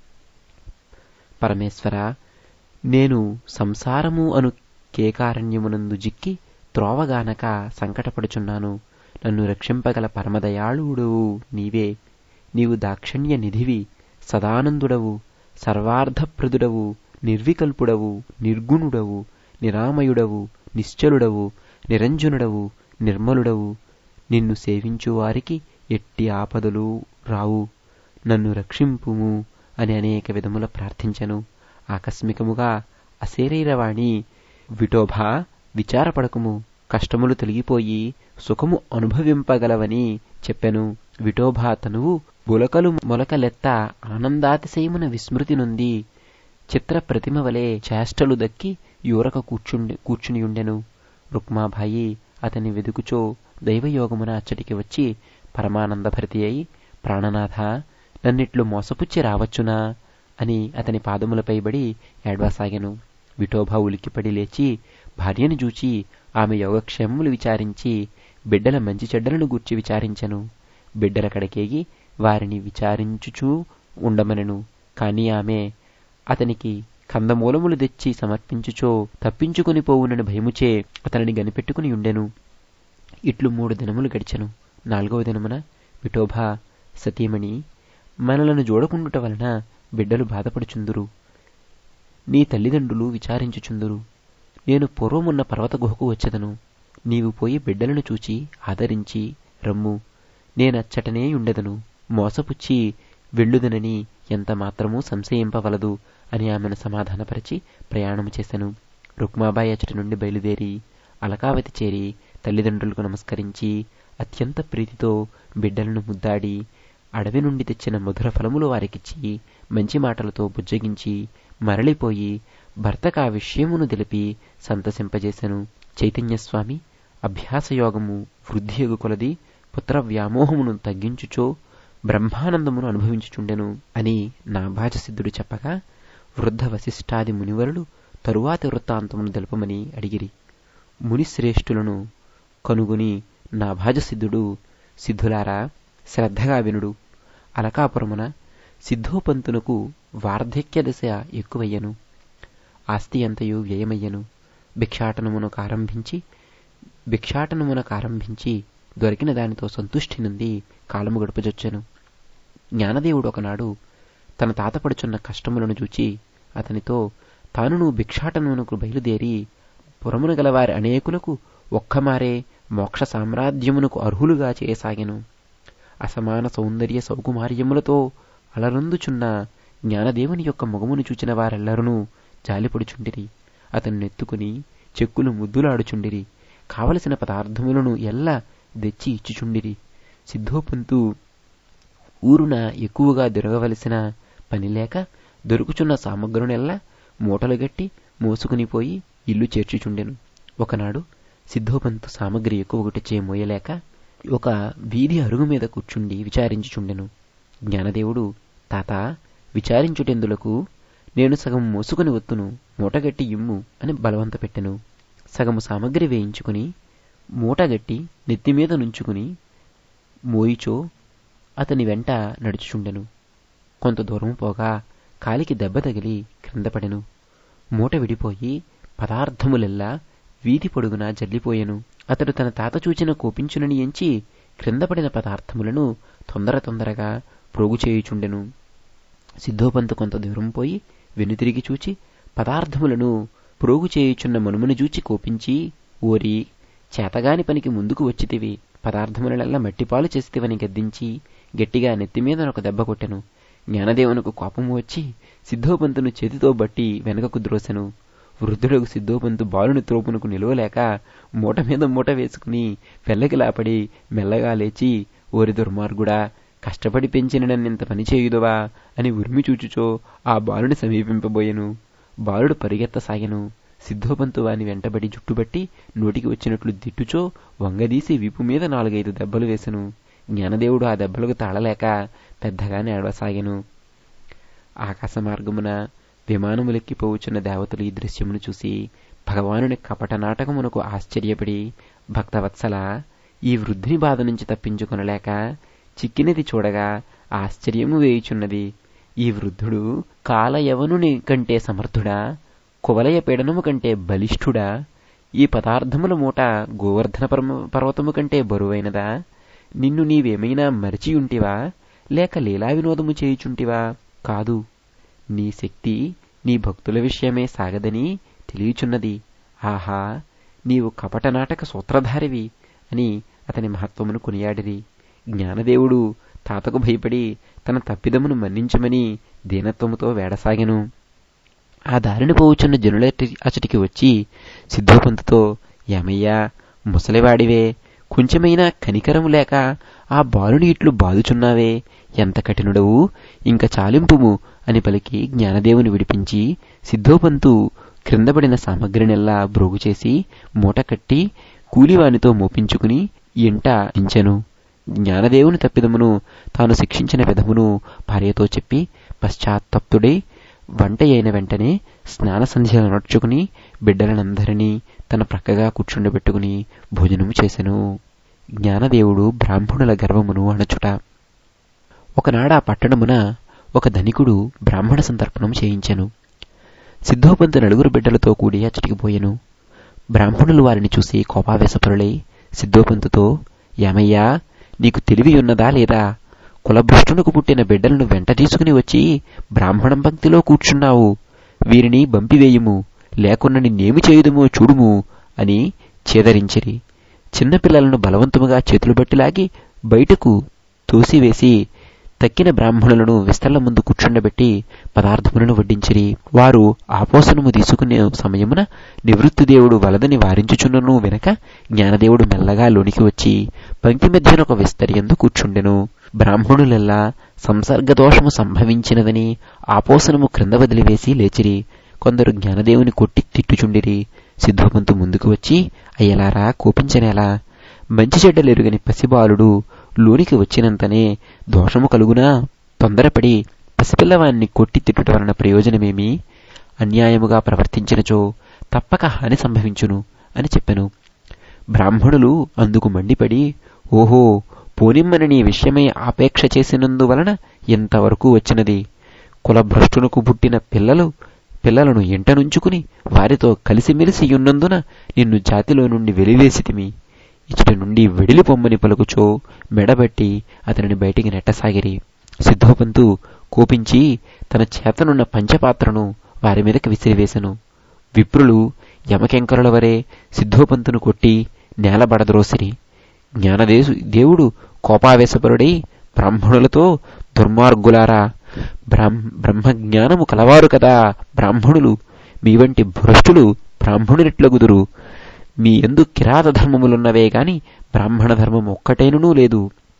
పరమేశ్వర నేను సంసారము అను కేకారణ్యమునందు జిక్కి త్రోవగానక సంకటపడుచున్నాను నన్ను రక్షింపగల పరమదయాళువుడవు నీవే నీవు దాక్షణ్య నిధివి సదానందుడవు సర్వార్థప్రదుడవు నిర్వికల్పుడవు నిర్గుణుడవు నిరామయుడవు నిశ్చలుడవు నిరంజనుడవు నిర్మలుడవు నిన్ను సేవించు వారికి ఎట్టి ఆపదలు రావు నన్ను రక్షింపుము అని అనేక విధముల ప్రార్థించను ఆకస్మికముగా అశరీరవాణి విఠోభా విచారపడకుము కష్టములు తొలగిపోయి సుఖము అనుభవింపగలవని చెప్పెను విఠోభా తనువు బులకలు మొలకలెత్త ఆనందాతిశయమున విస్మృతి నొంది చిత్ర ప్రతిమ వలె చేష్టలు దక్కి యూరక కూర్చుండి కూర్చునియుండెను రుక్మాబాయి అతని వెదుకుచో దైవయోగమున అచ్చటికి వచ్చి పరమానందభరితి అయి ప్రాణనాథ నన్నిట్లు మోసపుచ్చి రావచ్చునా అని అతని పాదములపై బడి ఏడ్వాసాగెను విఠోబా ఉలిక్కిపడి లేచి భార్యను చూచి ఆమె యోగక్షేమములు విచారించి బిడ్డల మంచి చెడ్డలను గూర్చి విచారించెను బిడ్డల కడకేగి వారిని విచారించుచూ ఉండమనెను కాని ఆమె అతనికి కందమూలములు తెచ్చి సమర్పించుచో తప్పించుకుని పోవునని భయముచే అతనిని గనిపెట్టుకుని ఉండెను ఇట్లు మూడు దినములు గడిచెను నాలుగవ దినమున విఠోబా సతీమణి మనలను జోడకుండుట వలన బిడ్డలు బాధపడుచుందురు నీ తల్లిదండ్రులు విచారించుచుందురు నేను పూర్వమున్న పర్వత గుహకు వచ్చెదను నీవు పోయి బిడ్డలను చూచి ఆదరించి రమ్ము నేనచ్చటనే ఉండెదను మోసపుచ్చి వెళ్ళుదనని ఎంత మాత్రమూ సంశయింపవలదు అని ఆమెను సమాధానపరిచి ప్రయాణము చేశాను రుక్మాబాయి అచ్చటి నుండి బయలుదేరి అలకావతి చేరి తల్లిదండ్రులకు నమస్కరించి అత్యంత ప్రీతితో బిడ్డలను ముద్దాడి అడవి నుండి తెచ్చిన మధుర ఫలములు వారికిచ్చి మంచి మాటలతో బుజ్జగించి మరలిపోయి భర్తకు ఆ విషయమును తెలిపి సంతసింపజేశను చైతన్యస్వామి అభ్యాసయోగము వృద్ధియగు కొలది పుత్ర వ్యామోహమును తగ్గించుచో బ్రహ్మానందమును అనుభవించుచుండెను అని నాభాజసిద్ధుడు చెప్పగా వృద్ధ వశిష్ఠాది మునివరులు తరువాతి వృత్తాంతమును తెలుపమని అడిగిరి మునిశ్రేష్ఠులను కనుగొని నాభాజసిద్ధుడు సిద్ధులారా శ్రద్ధగా వినుడు అలకాపురమున సిద్ధోపంతునకు వార్ధక్య దశ ఎక్కువయ్యను ఆస్తి అంతయు వ్యయమయ్యను భిక్షాటనమునకు ఆరంభించి భిక్షాటనమునకు ఆరంభించి దొరికిన దానితో సంతుష్టి నుండి కాలము గడుపజొచ్చెను జ్ఞానదేవుడు ఒకనాడు తన తాత పడుచున్న కష్టములను చూచి అతనితో తానును భిక్షాటనమునకు బయలుదేరి పురమున గలవారి అనేకులకు ఒక్కమారే మోక్ష సామ్రాజ్యమునకు అర్హులుగా చేయసాగెను అసమాన సౌందర్య సౌకుమార్యములతో అలరందుచున్న జ్ఞానదేవుని యొక్క మొగమును చూచిన వారెల్లరూ జాలిపడుచుండిరి అతను నెత్తుకుని చెక్కులు ముద్దులాడుచుండిరి కావలసిన పదార్థములను ఎల్లా తెచ్చి ఇచ్చుచుండిరి సిద్ధోపంతు ఊరున ఎక్కువగా దొరకవలసిన పని లేక దొరుకుచున్న సామగ్రునెల్లా మూటలు గట్టి మోసుకుని పోయి ఇల్లు చేర్చుచుండెను ఒకనాడు సిద్ధోపంతు సామగ్రి ఎక్కువగుటచే మోయలేక ఒక వీధి అరుగు మీద కూర్చుండి విచారించుచుండెను జ్ఞానదేవుడు తాత విచారించుటెందులకు నేను సగం మోసుకుని వత్తును మూటగట్టి ఇమ్ము అని బలవంత పెట్టెను సగము సామగ్రి వేయించుకుని మూటగట్టి నెత్తిమీద నుంచుకుని మోయిచో అతని వెంట నడుచుచుండెను కొంత దూరం పోగా కాలికి దెబ్బ తగిలి క్రిందపడెను మూట విడిపోయి పదార్థములెల్లా వీధి పొడుగునా జల్లిపోయెను అతడు తన తాత చూచిన కోపించునని ఎంచి క్రిందపడిన పదార్థములను తొందర తొందరగా ప్రోగు చేయుచుండెను సిద్ధోపంతు కొంత దూరం పోయి వెనుతిరిగి చూచి పదార్థములను ప్రోగు చేయుచున్న మనుమను చూచి కోపించి ఓరి చేతగాని పనికి ముందుకు వచ్చితివి పదార్థములనల్లా మట్టిపాలు చేసితివని గద్దించి గట్టిగా నెత్తిమీద ఒక దెబ్బ కొట్టెను జ్ఞానదేవునకు కోపము వచ్చి సిద్ధోపంతును చేతితో బట్టి వెనకకు ద్రోసెను వృద్ధుడకు సిద్ధోపంతు బాలుని త్రోపునకు నిలవలేక మూట మీద మూట వేసుకుని పెళ్ళకిలాపడి మెల్లగా లేచి ఓరి దుర్మార్గుడా కష్టపడి పెంచిన నన్నింత పని చేయుదువా అని ఉరిమి చూచుచో ఆ బాలుని సమీపింపబోయెను బాలుడు పరిగెత్తసాగెను సిద్ధోపంతు వాని వెంటబడి జుట్టుబట్టి నోటికి వచ్చినట్లు దిట్టుచో వంగదీసి వీపు మీద నాలుగైదు దెబ్బలు వేసెను జ్ఞానదేవుడు ఆ దెబ్బలకు తాళలేక పెద్దగా నేడవసాగెను ఆకాశ మార్గమున విమానములెక్కిపోవుచున్న దేవతలు ఈ దృశ్యమును చూసి భగవానుని కపట నాటకమునకు ఆశ్చర్యపడి భక్తవత్సల ఈ వృద్ధుని బాధ నుంచి తప్పించుకొనలేక చిక్కినది చూడగా ఆశ్చర్యము వేయుచున్నది ఈ వృద్ధుడు కాలయవనుని కంటే సమర్థుడా కువలయ పీడనము కంటే బలిష్ఠుడా ఈ పదార్థముల మూట గోవర్ధన పర్వతము కంటే బరువైనదా నిన్ను నీవేమైనా మరిచియుంటివా లేక లీలా వినోదము చేయుచుంటివా కాదు నీ శక్తి నీ భక్తుల విషయమే సాగదని తెలియచున్నది ఆహా నీవు కపటనాటక సూత్రధారివి అని అతని మహత్వమును కొనియాడిరి జ్ఞానదేవుడు తాతకు భయపడి తన తప్పిదమును మన్నించమని దీనత్వముతో వేడసాగెను ఆ దారిని పోవుచున్న జనుల అచటికి వచ్చి సిద్ధోపంతుతో ఏమయ్యా ముసలివాడివే కొంచెమైనా కనికరము లేక ఆ బాలుని ఇట్లు బాదుచున్నావే ఎంత కఠినుడవు ఇంక చాలింపుము అని పలికి జ్ఞానదేవుని విడిపించి సిద్ధోపంతు క్రిందపడిన సామగ్రినెల్లా బ్రోగు చేసి మూట కట్టి కూలివానితో మోపించుకుని ఇంట ఇంచెను జ్ఞానదేవుని తప్పిదమును తాను శిక్షించిన విధమును భార్యతో చెప్పి పశ్చాత్తప్తుడై వంట అయిన వెంటనే స్నాన సంధ్యలు నడుచుకుని బిడ్డలనందరినీ తన ప్రక్కగా కూర్చుండబెట్టుకుని భోజనము చేసెను జ్ఞానదేవుడు బ్రాహ్మణుల గర్వమును అణచుట ఒకనాడ ఆ పట్టణమున ఒక ధనికుడు బ్రాహ్మణ సంతర్పణం చేయించెను సిద్ధోపంతు నలుగురు బిడ్డలతో కూడి అచ్చటికి పోయెను బ్రాహ్మణులు వారిని చూసి కోపావేశపరులై సిద్ధోపంతుతో ఏమయ్యా నీకు తెలివి ఉన్నదా లేదా కులభ్రష్టునకు పుట్టిన బిడ్డలను వెంట తీసుకుని వచ్చి బ్రాహ్మణం పంక్తిలో కూర్చున్నావు వీరిని బంపివేయుము లేకున్న నిన్నేమి చేయుదుమో చూడుము అని చేదరించిరి చిన్నపిల్లలను బలవంతముగా చేతులు బట్టిలాగి బయటకు తోసివేసి తక్కిన బ్రాహ్మణులను విస్తళ్ల ముందు కూర్చుండబెట్టి పదార్థములను వడ్డించిరి వారు ఆపోసనము తీసుకునే సమయమున నివృత్తిదేవుడు వలదని వారించుచున్నను వెనక జ్ఞానదేవుడు మెల్లగా లోనికి వచ్చి పంక్తి మధ్యన ఒక విస్తరియందు కూర్చుండెను బ్రాహ్మణులెల్లా సంసర్గదోషము సంభవించినదని ఆపోసనము క్రింద వదిలివేసి లేచిరి కొందరు జ్ఞానదేవుని కొట్టి తిట్టుచుండిరి సిద్ధోపంతు ముందుకు వచ్చి అయ్యలారా కోపించనేలా మంచి చెడ్డలెరుగని పసిబాలుడు లోనికి వచ్చినంతనే దోషము కలుగునా తొందరపడి పసిపిల్లవాన్ని కొట్టి తిట్టుట వలన ప్రయోజనమేమి అన్యాయముగా ప్రవర్తించినచో తప్పక హాని సంభవించును అని చెప్పెను బ్రాహ్మణులు అందుకు మండిపడి ఓహో పోనిమ్మని నీ విషయమై ఆపేక్ష చేసినందువలన ఇంతవరకు వచ్చినది కులభ్రష్టునకు పుట్టిన పిల్లలు పిల్లలను ఎంట నుంచుకుని వారితో కలిసిమెలిసి ఉన్నందున నిన్ను జాతిలో నుండి వెలివేసితిమి ఇచ్చటి నుండి వెడిలి పొమ్మని పలుకుచో మెడబట్టి అతనిని బయటికి నెట్టసాగిరి సిద్ధోపంతు కోపించి తన చేతనున్న పంచపాత్రను వారి మీదకి విసిరివేశను విప్రులు యమకెంకరుల వరే సిద్ధోపంతును కొట్టి నేలబడద్రోసిరి జ్ఞానదేశు దేవుడు కోపావేశపరుడై బ్రాహ్మణులతో దుర్మార్గులారా బ్రహ్మజ్ఞానము కలవారు కదా బ్రాహ్మణులు మీ వంటి భ్రష్టులు బ్రాహ్మణునిట్లగుదురు మీ ఎందు కిరాత ధర్మములున్నవే గాని బ్రాహ్మణ ధర్మం ఒక్కటేనునూ లేదు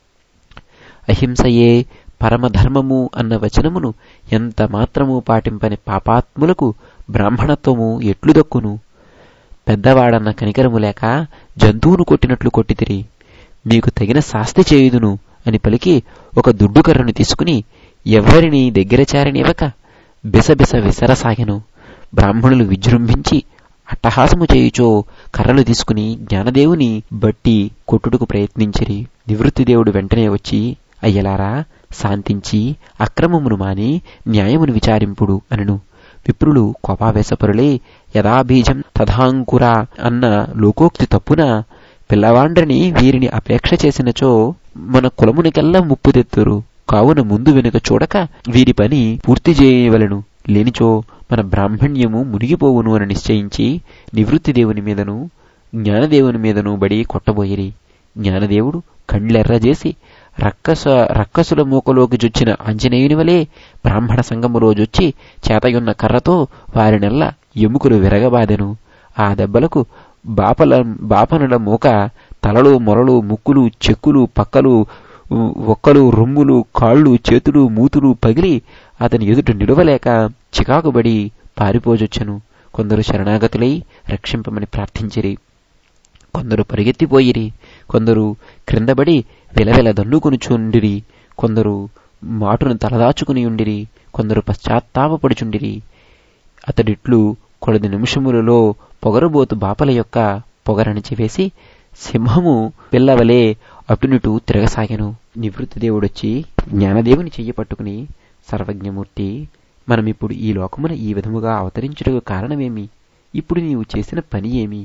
అహింసయే పరమధర్మము అన్న వచనమును ఎంత మాత్రము పాటింపని పాపాత్ములకు బ్రాహ్మణత్వము ఎట్లు దక్కును పెద్దవాడన్న కనికరము లేక జంతువును కొట్టినట్లు కొట్టితిరి మీకు తగిన శాస్తి చేయుదును అని పలికి ఒక దుడ్డుకర్రను తీసుకుని ఎవ్వరిని దగ్గర చారనివ్వక బిసబిస విసరసాగెను బ్రాహ్మణులు విజృంభించి అట్టహాసము చేయుచో కర్రలు తీసుకుని జ్ఞానదేవుని బట్టి కొట్టుటకు ప్రయత్నించిరి నివృత్తిదేవుడు వెంటనే వచ్చి అయ్యలారా శాంతించి అక్రమమును మాని న్యాయమును విచారింపుడు అనను విప్రులు కోపావేశపరులే యథాబీజం తథాంకురా అన్న లోకోక్తి తప్పున పిల్లవాండ్రని వీరిని అపేక్ష చేసినచో మన కులమునికెల్లా ముప్పు తెత్తురు కావున ముందు వెనుక చూడక వీరి పని పూర్తి చేయవలను లేనిచో మన బ్రాహ్మణ్యము మునిగిపోవును అని నిశ్చయించి నివృత్తి దేవుని మీదను జ్ఞానదేవుని మీదను బడి కొట్టబోయిరి జ్ఞానదేవుడు కండ్లెర్రజేసి రక్కస రక్కసుల మూకలోకి జొచ్చిన ఆంజనేయుని వలె బ్రాహ్మణ సంగములో జొచ్చి చేతయున్న కర్రతో వారినెల్లా ఎముకలు విరగబాదెను ఆ దెబ్బలకు బాపల బాపనుల మూక తలలు మొరలు ముక్కులు చెక్కులు పక్కలు ఒక్కలు రొమ్ములు కాళ్ళు చేతులు మూతులు పగిలి అతని ఎదుట నిలవలేక చికాకుబడి పారిపోజొచ్చను కొందరు శరణాగతులై రక్షింపమని ప్రార్థించిరి కొందరు పరిగెత్తిపోయిరి కొందరు క్రిందబడి విలవిల దన్నుకొనుచుండిరి కొందరు మాటును తలదాచుకుని ఉండిరి కొందరు పశ్చాత్తాపపడుచుండిరి అతడిట్లు కొలది నిమిషములలో పొగరబోతు బాపల యొక్క పొగరణిచివేసి సింహము పిల్లవలే అటునిటు తిరగసాగెను నివృత్తి దేవుడొచ్చి జ్ఞానదేవుని చెయ్యి పట్టుకుని సర్వజ్ఞమూర్తి మనమిప్పుడు ఈ లోకమున ఈ విధముగా అవతరించుటకు కారణమేమి ఇప్పుడు నీవు చేసిన పని ఏమి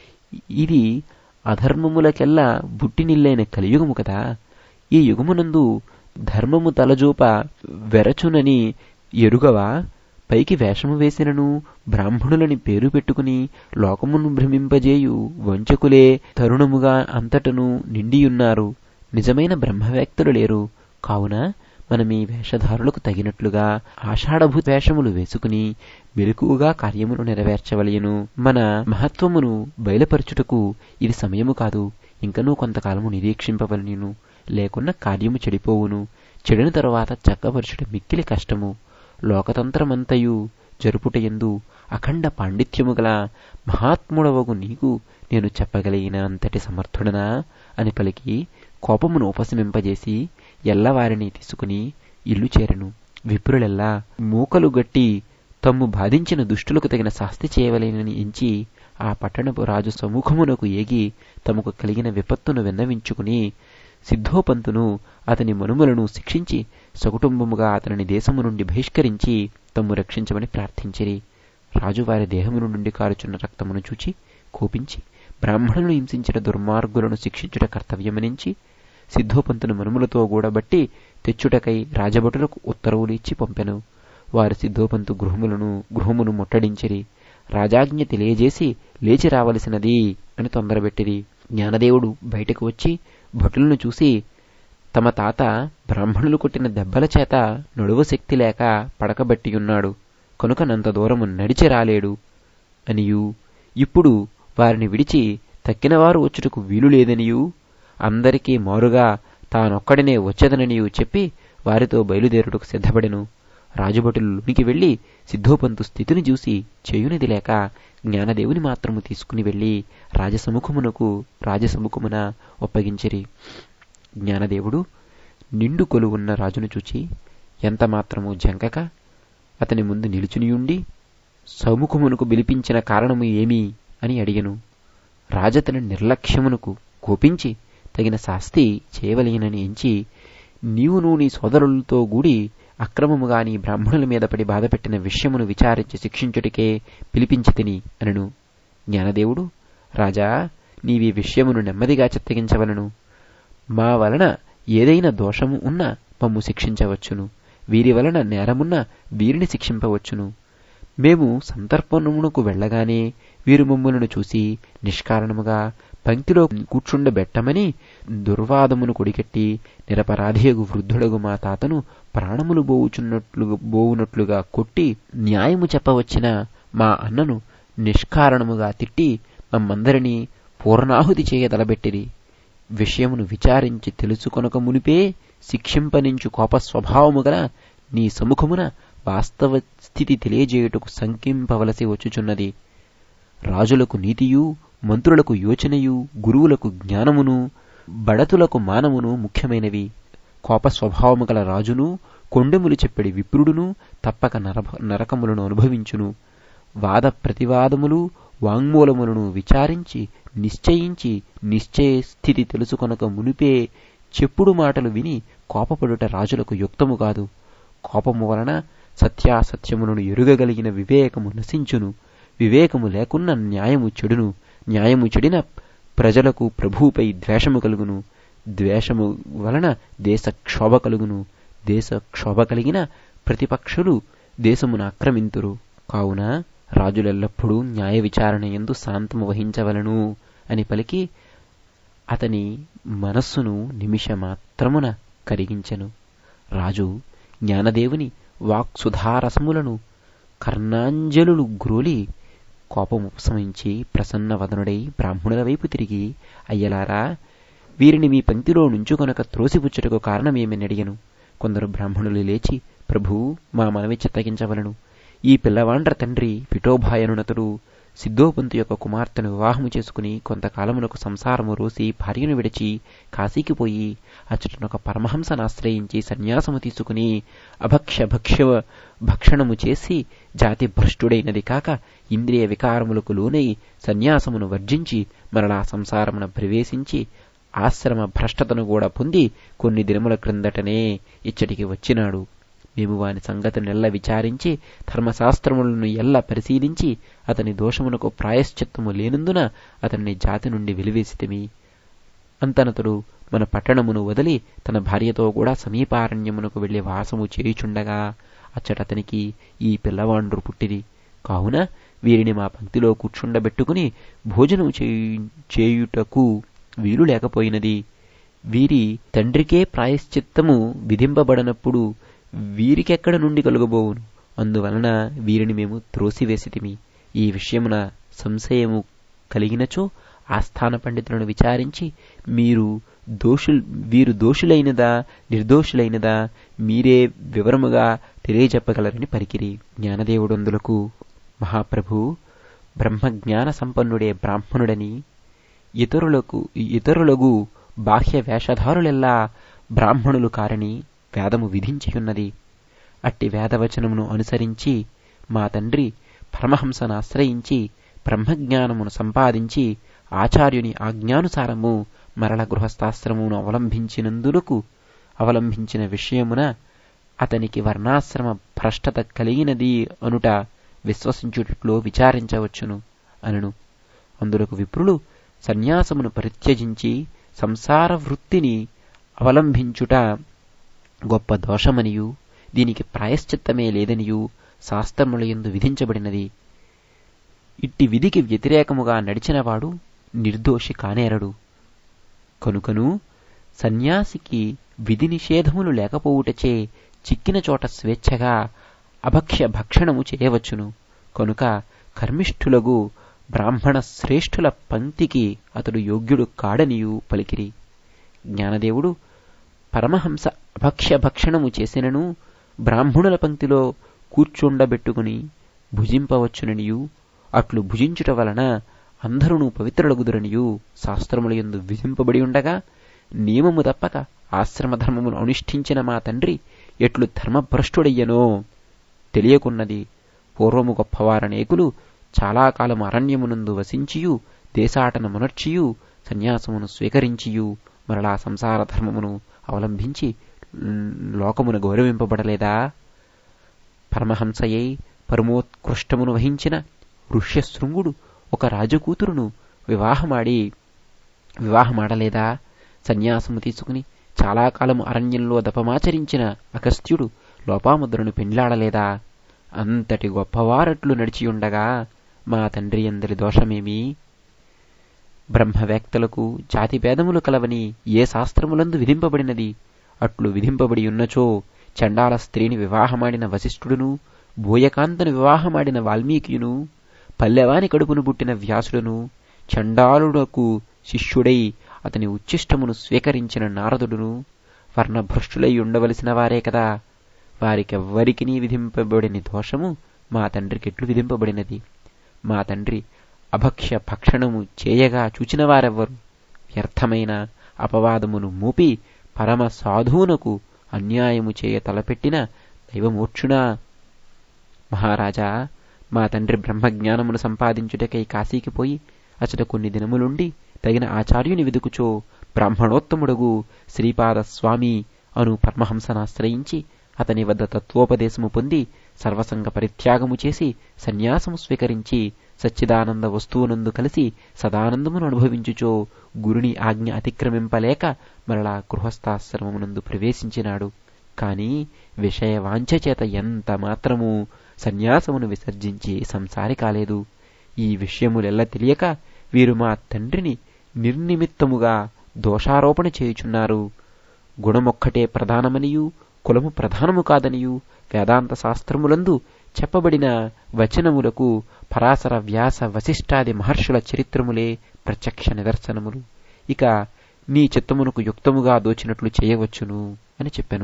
ఇది అధర్మములకెల్లా బుట్టినిల్లైన కలియుగము కదా ఈ యుగమునందు ధర్మము తలజూప వెరచునని ఎరుగవా పైకి వేషము వేసినను బ్రాహ్మణులని పేరు పెట్టుకుని లోకమును భ్రమింపజేయు వంచకులే తరుణముగా అంతటను నిండియున్నారు నిజమైన బ్రహ్మవ్యక్తులు లేరు కావున మనం ఈ వేషధారులకు తగినట్లుగా ఆషాఢభూ వేషములు వేసుకుని మెలకుగా కార్యములు నెరవేర్చవలయను మన మహత్వమును బయలుపరచుటకు ఇది సమయము కాదు ఇంకనూ కొంతకాలము నిరీక్షింపవలయను లేకున్న కార్యము చెడిపోవును చెడిన తరువాత చక్కపరచుట మిక్కిలి కష్టము లోకతంత్రమంతయు జరుపుటయందు అఖండ పాండిత్యము గల మహాత్ముడవగు నీకు నేను చెప్పగలిగిన అంతటి సమర్థుడనా అని పలికి కోపమును ఉపశమింపజేసి ఎల్లవారిని తీసుకుని ఇల్లు చేరెను విప్రులెల్లా మూకలు గట్టి తమ్ము బాధించిన దుష్టులకు తగిన శాస్తి చేయవలేనని ఎంచి ఆ పట్టణపు రాజు సమూహమునకు ఏగి తమకు కలిగిన విపత్తును విన్నవించుకుని సిద్ధోపంతును అతని మనుమలను శిక్షించి సకుటుంబముగా అతనిని దేశము నుండి బహిష్కరించి తమ్ము రక్షించమని ప్రార్థించిరి రాజు వారి దేహము నుండి కారుచున్న రక్తమును చూచి కోపించి బ్రాహ్మణులను హింసించిన దుర్మార్గులను శిక్షించుట కర్తవ్యమనించి సిద్ధోపంతును మనుములతో గూడబట్టి తెచ్చుటకై రాజభటులకు ఉత్తర్వులు ఇచ్చి పంపెను వారు సిద్ధోపంతు గృహములను గృహమును ముట్టడించిరి రాజాజ్ఞ తెలియజేసి లేచి రావలసినది అని తొందరబెట్టిరి జ్ఞానదేవుడు బయటకు వచ్చి భటులను చూసి తమ తాత బ్రాహ్మణులు కొట్టిన దెబ్బల చేత నడువ శక్తి లేక పడకబట్టియున్నాడు కనుక నంత దూరము నడిచి రాలేడు అనియు ఇప్పుడు వారిని విడిచి తక్కినవారు వచ్చుటకు వీలు లేదనియు అందరికీ మారుగా తానొక్కడినే వచ్చదననియు చెప్పి వారితో బయలుదేరుటకు సిద్ధపడెను రాజభటులు లోనికి వెళ్లి సిద్ధోపంతు స్థితిని చూసి చేయునిది లేక జ్ఞానదేవుని మాత్రము తీసుకుని వెళ్లి రాజసముఖమునకు రాజసముఖమున ఒప్పగించిరి జ్ఞానదేవుడు నిండు కొలువున్న రాజును చూచి ఎంత మాత్రము జంకక అతని ముందు నిలుచునియుండి సముఖమునకు పిలిపించిన కారణము ఏమి అని అడిగెను రాజతని నిర్లక్ష్యమునకు కోపించి తగిన శాస్తి చేయవలయనని ఎంచి నీవును నీ సోదరులతో గూడి అక్రమముగా నీ బ్రాహ్మణుల మీద పడి బాధపెట్టిన విషయమును విచారించి శిక్షించుటికే పిలిపించి తిని అనను జ్ఞానదేవుడు రాజా నీవి విషయమును నెమ్మదిగా చిత్తగించవలను మా వలన ఏదైనా దోషము ఉన్నా మమ్ము శిక్షించవచ్చును వీరి వలన నేరమున్న వీరిని శిక్షింపవచ్చును మేము సంతర్పణమునకు వెళ్ళగానే వీరు మమ్ములను చూసి నిష్కారణముగా పంక్తిలో కూర్చుండబెట్టమని దుర్వాదమును కొడికెట్టి నిరపరాధియగు వృద్ధుడగు మా తాతను ప్రాణములు బోవుచున్నట్లు బోవునట్లుగా కొట్టి న్యాయము చెప్పవచ్చిన మా అన్నను నిష్కారణముగా తిట్టి మమ్మందరినీ పూర్ణాహుతి చేయదలబెట్టిరి విషయమును విచారించి తెలుసుకొనక మునిపే శిక్షింపనించు కోప స్వభావము గల నీ సముఖమున వాస్తవ స్థితి తెలియజేయుటకు సంకింపవలసి వచ్చుచున్నది రాజులకు నీతియు మంత్రులకు యోచనయు గురువులకు జ్ఞానమును బడతులకు మానమును ముఖ్యమైనవి కోప స్వభావము గల రాజును కొండెములు చెప్పడి విప్రుడును తప్పక నరభ నరకములను అనుభవించును వాద ప్రతివాదములు వాంగ్మూలములను విచారించి నిశ్చయించి నిశ్చయ స్థితి తెలుసుకొనక మునిపే చెప్పుడు మాటలు విని కోపపడుట రాజులకు యుక్తము కాదు కోపము వలన సత్యాసత్యములను ఎరుగగలిగిన వివేకము నశించును వివేకము లేకున్న న్యాయము చెడును న్యాయము చెడిన ప్రజలకు ప్రభువుపై ద్వేషము కలుగును ద్వేషము వలన దేశ క్షోభ కలుగును దేశ క్షోభ కలిగిన ప్రతిపక్షులు దేశమును ఆక్రమింతురు కావున రాజులెల్లప్పుడూ న్యాయ విచారణ ఎందు శాంతము వహించవలను అని పలికి అతని మనస్సును నిమిషమాత్రమున కరిగించెను రాజు జ్ఞానదేవుని వాక్సుధారసములను కర్ణాంజలులు గ్రోలి కోపం ఉపశమించి ప్రసన్న వదనుడై బ్రాహ్మణుల వైపు తిరిగి అయ్యలారా వీరిని మీ పంక్తిలో నుంచుకొనక త్రోసిపుచ్చుటకు కారణమేమని అడిగను కొందరు బ్రాహ్మణులు లేచి ప్రభూ మా మనవి చిత్తగించవలను ఈ పిల్లవాండ్ర తండ్రి పిఠోభాయనునతుడు సిద్ధోపంతు యొక్క కుమార్తెను వివాహము చేసుకుని కొంతకాలమునకు సంసారము రోసి భార్యను విడిచి కాశీకి పోయి అచ్చటనొక పరమహంసను ఆశ్రయించి సన్యాసము తీసుకుని అభక్ష్య భక్ష్య భక్షణము చేసి జాతి భ్రష్టుడైనది కాక ఇంద్రియ వికారములకు లోనై సన్యాసమును వర్జించి మరలా సంసారమున ప్రవేశించి ఆశ్రమ భ్రష్టతను కూడా పొంది కొన్ని దినముల క్రిందటనే ఇచ్చటికి వచ్చినాడు మేము వాని సంగతినెల్ల విచారించి ధర్మశాస్త్రములను ఎల్ల పరిశీలించి అతని దోషమునకు ప్రాయశ్చిత్తము లేనందున అతన్ని జాతి నుండి వెలివేసితిమి అంతనతడు మన పట్టణమును వదిలి తన భార్యతో కూడా సమీపారణ్యమునకు వెళ్లి వాసము చేయుచుండగా అచ్చటతనికి ఈ పిల్లవాండ్రు పుట్టిరి కావున వీరిని మా పంక్తిలో కూర్చుండబెట్టుకుని భోజనం చేయుటకు వీలు లేకపోయినది వీరి తండ్రికే ప్రాయశ్చిత్తము విధింపబడనప్పుడు వీరికెక్కడ నుండి కలుగబోవును అందువలన వీరిని మేము త్రోసివేసితిమి ఈ విషయమున సంశయము కలిగినచో ఆస్థాన పండితులను విచారించి మీరు దోషు వీరు దోషులైనదా నిర్దోషులైనదా మీరే వివరముగా తెలియజెప్పగలరని పలికిరి జ్ఞానదేవుడందులకు మహాప్రభు బ్రహ్మజ్ఞాన సంపన్నుడే బ్రాహ్మణుడని ఇతరులకు ఇతరులకు బాహ్య వేషధారులెల్లా బ్రాహ్మణులు కారని వేదము విధించియున్నది అట్టి వేదవచనమును అనుసరించి మా తండ్రి పరమహంసను ఆశ్రయించి బ్రహ్మజ్ఞానమును సంపాదించి ఆచార్యుని ఆజ్ఞానుసారము మరల గృహస్థాశ్రమును అవలంబించినందులకు అవలంబించిన విషయమున అతనికి వర్ణాశ్రమ భ్రష్టత కలిగినది అనుట విశ్వసించుటట్లో విచారించవచ్చును అనును అందులకు విప్రులు సన్యాసమును పరిత్యజించి సంసార వృత్తిని అవలంబించుట గొప్ప దోషమనియు దీనికి ప్రాయశ్చిత్తమే లేదనియు శాస్త్రములయందు విధించబడినది ఇట్టి విధికి వ్యతిరేకముగా నడిచినవాడు నిర్దోషి కానేరడు కనుకను సన్యాసికి విధి నిషేధములు లేకపోవుటచే చిక్కిన చోట స్వేచ్ఛగా అభక్ష్య భక్షణము చేయవచ్చును కనుక కర్మిష్ఠులగు బ్రాహ్మణ శ్రేష్ఠుల పంక్తికి అతడు యోగ్యుడు కాడనియు పలికిరి జ్ఞానదేవుడు పరమహంస అభక్ష్య భక్షణము చేసినను బ్రాహ్మణుల పంక్తిలో కూర్చుండబెట్టుకుని భుజింపవచ్చుననియు అట్లు భుజించుట వలన అందరూ పవిత్రులగుదురనియు శాస్త్రములయందు విధింపబడి ఉండగా నియమము తప్పక ఆశ్రమధర్మమును అనుష్ఠించిన మా తండ్రి ఎట్లు ధర్మభ్రష్టుడయ్యనో తెలియకున్నది పూర్వము గొప్పవారనేకులు చాలా కాలం అరణ్యమునందు వసించియు దేశాటన మునర్చియు సన్యాసమును స్వీకరించియు మరలా సంసార ధర్మమును అవలంబించి లోకమును గౌరవింపబడలేదా పరమహంసయై పరమోత్కృష్టమును వహించిన ఋష్యశృంగుడు ఒక రాజకూతురును వివాహమాడి వివాహమాడలేదా సన్యాసము తీసుకుని చాలా కాలము అరణ్యంలో దపమాచరించిన అగస్త్యుడు లోపాముద్రను పెండ్లాడలేదా అంతటి గొప్పవారట్లు నడిచియుండగా మా తండ్రి అందరి దోషమేమి బ్రహ్మవేత్తలకు జాతిభేదములు కలవని ఏ శాస్త్రములందు విధింపబడినది అట్లు విధింపబడి ఉన్నచో చండాల స్త్రీని వివాహమాడిన వశిష్ఠుడును బోయకాంతను వివాహమాడిన వాల్మీకియును పల్లెవాని కడుపును పుట్టిన వ్యాసుడును చండాలుడకు శిష్యుడై అతని ఉచ్ఛిష్టమును స్వీకరించిన నారదుడును వర్ణభ్రష్టులై ఉండవలసిన వారే కదా వారికెవ్వరికి విధింపబడిన దోషము మా తండ్రికెట్లు విధింపబడినది మా తండ్రి అభక్ష్య భక్షణము చేయగా చూచిన వారెవ్వరు వ్యర్థమైన అపవాదమును మూపి పరమ సాధువునకు అన్యాయము చేయ తలపెట్టిన దైవమోక్షునా మహారాజా మా తండ్రి బ్రహ్మజ్ఞానమును సంపాదించుటకై కాశీకి పోయి అచట కొన్ని దినములుండి తగిన ఆచార్యుని వెదుకుచో బ్రాహ్మణోత్తముడగు శ్రీపాద స్వామి అను పరమహంసనాశ్రయించి అతని వద్ద తత్వోపదేశము పొంది సర్వసంగ పరిత్యాగము చేసి సన్యాసము స్వీకరించి సచ్చిదానంద వస్తువునందు కలిసి సదానందమును అనుభవించుచో గురుని ఆజ్ఞ అతిక్రమింపలేక మరలా గృహస్థాశ్రమమునందు ప్రవేశించినాడు కాని విషయ వాంఛ చేత ఎంత మాత్రము సన్యాసమును విసర్జించి సంసారి కాలేదు ఈ విషయములెల్ల తెలియక వీరు మా తండ్రిని నిర్నిమిత్తముగా దోషారోపణ చేయుచున్నారు గుణమొక్కటే ప్రధానమనియు కులము ప్రధానము కాదనియు వేదాంత శాస్త్రములందు చెప్పబడిన వచనములకు పరాశర వ్యాస వశిష్టాది మహర్షుల చరిత్రములే ప్రత్యక్ష నిదర్శనములు ఇక నీ చిత్తమునకు యుక్తముగా దోచినట్లు చేయవచ్చును అని చెప్పాను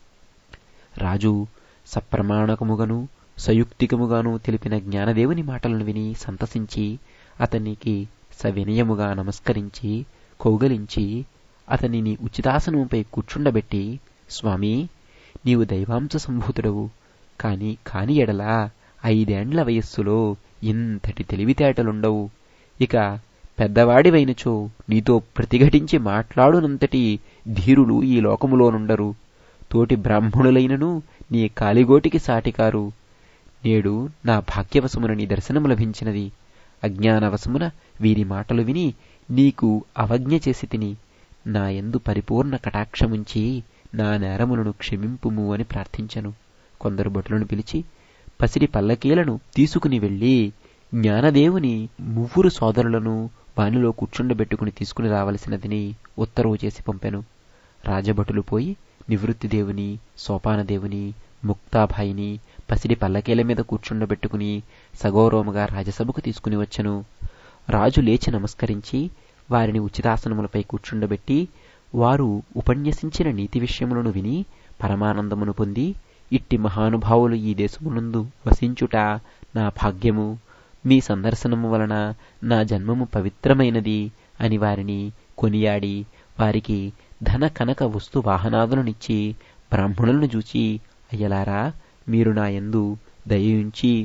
రాజు సప్రమాణకముగను సయుక్తికముగాను తెలిపిన జ్ఞానదేవుని మాటలను విని సంతసించి అతనికి సవినయముగా నమస్కరించి కౌగలించి అతనిని ఉచితాసనముపై కూర్చుండబెట్టి స్వామి నీవు దైవాంశ సంభూతుడవు కాని కాని ఎడలా ఐదేండ్ల వయస్సులో ఇంతటి తెలివితేటలుండవు ఇక పెద్దవాడివైనచో నీతో ప్రతిఘటించి మాట్లాడునంతటి ధీరులు ఈ లోకములోనుండరు తోటి బ్రాహ్మణులైనను నీ కాలిగోటికి సాటికారు నేడు నా భాగ్యవశమున నీ దర్శనము లభించినది అజ్ఞానవశమున వీరి మాటలు విని నీకు అవజ్ఞ చేసి తిని నా ఎందు పరిపూర్ణ కటాక్షముంచి నా నేరములను క్షమింపుము అని ప్రార్థించను కొందరు భటులను పిలిచి పసిడి పల్లకీలను తీసుకుని వెళ్ళి జ్ఞానదేవుని మువ్వురు సోదరులను వానిలో కూర్చుండబెట్టుకుని తీసుకుని రావలసినదిని ఉత్తర్వు చేసి పంపెను రాజభటులు పోయి నివృత్తిదేవుని సోపానదేవుని ముక్తాభాయిని పసిడి పల్లకీల మీద కూర్చుండబెట్టుకుని సగౌరవముగా రాజసభకు తీసుకుని వచ్చెను రాజు లేచి నమస్కరించి వారిని ఉచితాసనములపై కూర్చుండబెట్టి వారు ఉపన్యసించిన నీతి విషయములను విని పరమానందమును పొంది ఇట్టి మహానుభావులు ఈ దేశమునందు వసించుట నా భాగ్యము మీ సందర్శనము వలన నా జన్మము పవిత్రమైనది అని వారిని కొనియాడి వారికి ధన కనక వస్తు వాహనాదులనిచ్చి బ్రాహ్మణులను చూచి అయ్యలారా మీరు నా యందు దయించి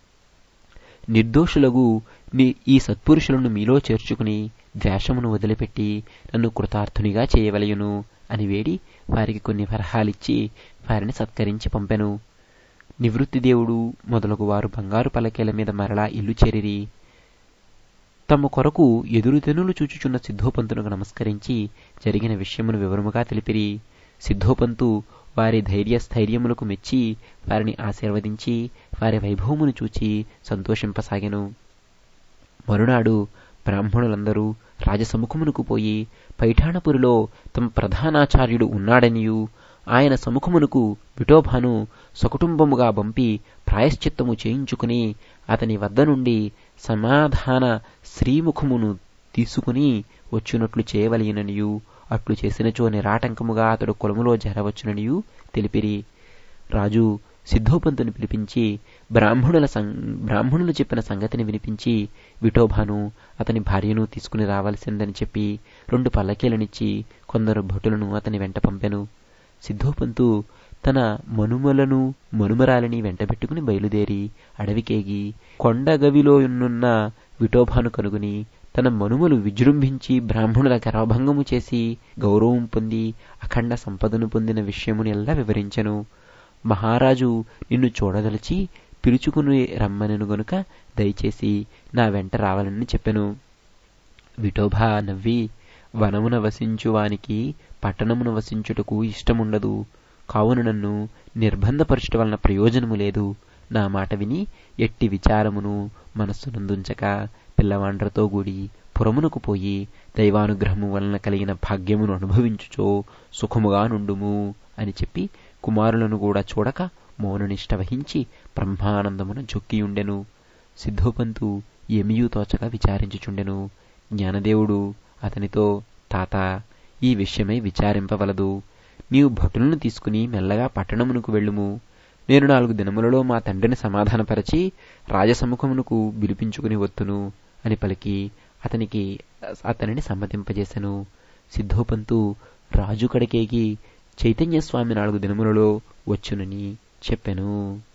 నిర్దోషులగు ఈ సత్పురుషులను మీలో చేర్చుకుని ద్వేషమును వదిలిపెట్టి నన్ను కృతార్థునిగా చేయవలయును అని వేడి వారికి కొన్ని వరహాలిచ్చి వారిని సత్కరించి పంపెను నివృత్తిదేవుడు మొదలగు వారు బంగారు పలకేల మీద మరలా ఇల్లు చేరిరి తమ కొరకు ఎదురుదెనులు చూచుచున్న సిద్ధోపంతునకు నమస్కరించి జరిగిన విషయమును వివరముగా తెలిపిరి సిద్ధోపంతు వారి ధైర్య స్థైర్యములకు మెచ్చి వారిని ఆశీర్వదించి వారి వైభవమును చూచి సంతోషింపసాగెను మరునాడు బ్రాహ్మణులందరూ రాజసముఖమునకు పోయి పైఠాణపురిలో తమ ప్రధానాచార్యుడు ఉన్నాడనియు ఆయన సముఖమునకు విఠోబాను సకుటుంబముగా పంపి ప్రాయశ్చిత్తము చేయించుకుని అతని వద్ద నుండి సమాధాన శ్రీముఖమును తీసుకుని వచ్చినట్లు చేయవలయననియు అట్లు చేసినచో నిరాటంకముగా అతడు కులములో చేరవచ్చుననియు తెలిపిరి రాజు సిద్ధోపంతుని పిలిపించి బ్రాహ్మణుల బ్రాహ్మణులు చెప్పిన సంగతిని వినిపించి విఠోబాను అతని భార్యను తీసుకుని రావాల్సిందని చెప్పి రెండు పల్లకీలనిచ్చి కొందరు భటులను అతని వెంట పంపెను సిద్ధోపంతు తన మనుమలను మనుమరాలిని వెంటబెట్టుకుని బయలుదేరి అడవికేగి కొండగవిలోనున్న విఠోబాను కనుగొని తన మనుమలు విజృంభించి బ్రాహ్మణుల గర్వభంగము చేసి గౌరవం పొంది అఖండ సంపదను పొందిన విషయముని ఎల్లా వివరించెను మహారాజు నిన్ను చూడదలిచి పిలుచుకుని రమ్మనను గనుక దయచేసి నా వెంట రావాలని చెప్పెను విఠోబా నవ్వి వనమున వసించువానికి పట్టణమున వసించుటకు ఇష్టముండదు కావున నన్ను నిర్బంధపరచుట వలన ప్రయోజనము లేదు నా మాట విని ఎట్టి విచారమును మనస్సునందుంచక పిల్లవాండ్రతో కూడి పురమునకు పోయి దైవానుగ్రహము వలన కలిగిన భాగ్యమును అనుభవించుచో సుఖముగా నుండుము అని చెప్పి కుమారులను కూడా చూడక మౌననిష్ట వహించి బ్రహ్మానందమున జొక్కియుండెను సిద్ధోపంతు ఎమియూ తోచక విచారించుచుండెను జ్ఞానదేవుడు అతనితో తాత ఈ విషయమై విచారింపవలదు నీవు భటులను తీసుకుని మెల్లగా పట్టణమునకు వెళ్ళుము నేను నాలుగు దినములలో మా తండ్రిని సమాధానపరచి రాజసముఖమునకు పిలిపించుకుని వత్తును అని పలికి అతనికి అతనిని సమ్మతింపజేశను సిద్ధోపంతు రాజు కడకేగి చైతన్యస్వామి నాలుగు దినములలో వచ్చునని చెప్పెను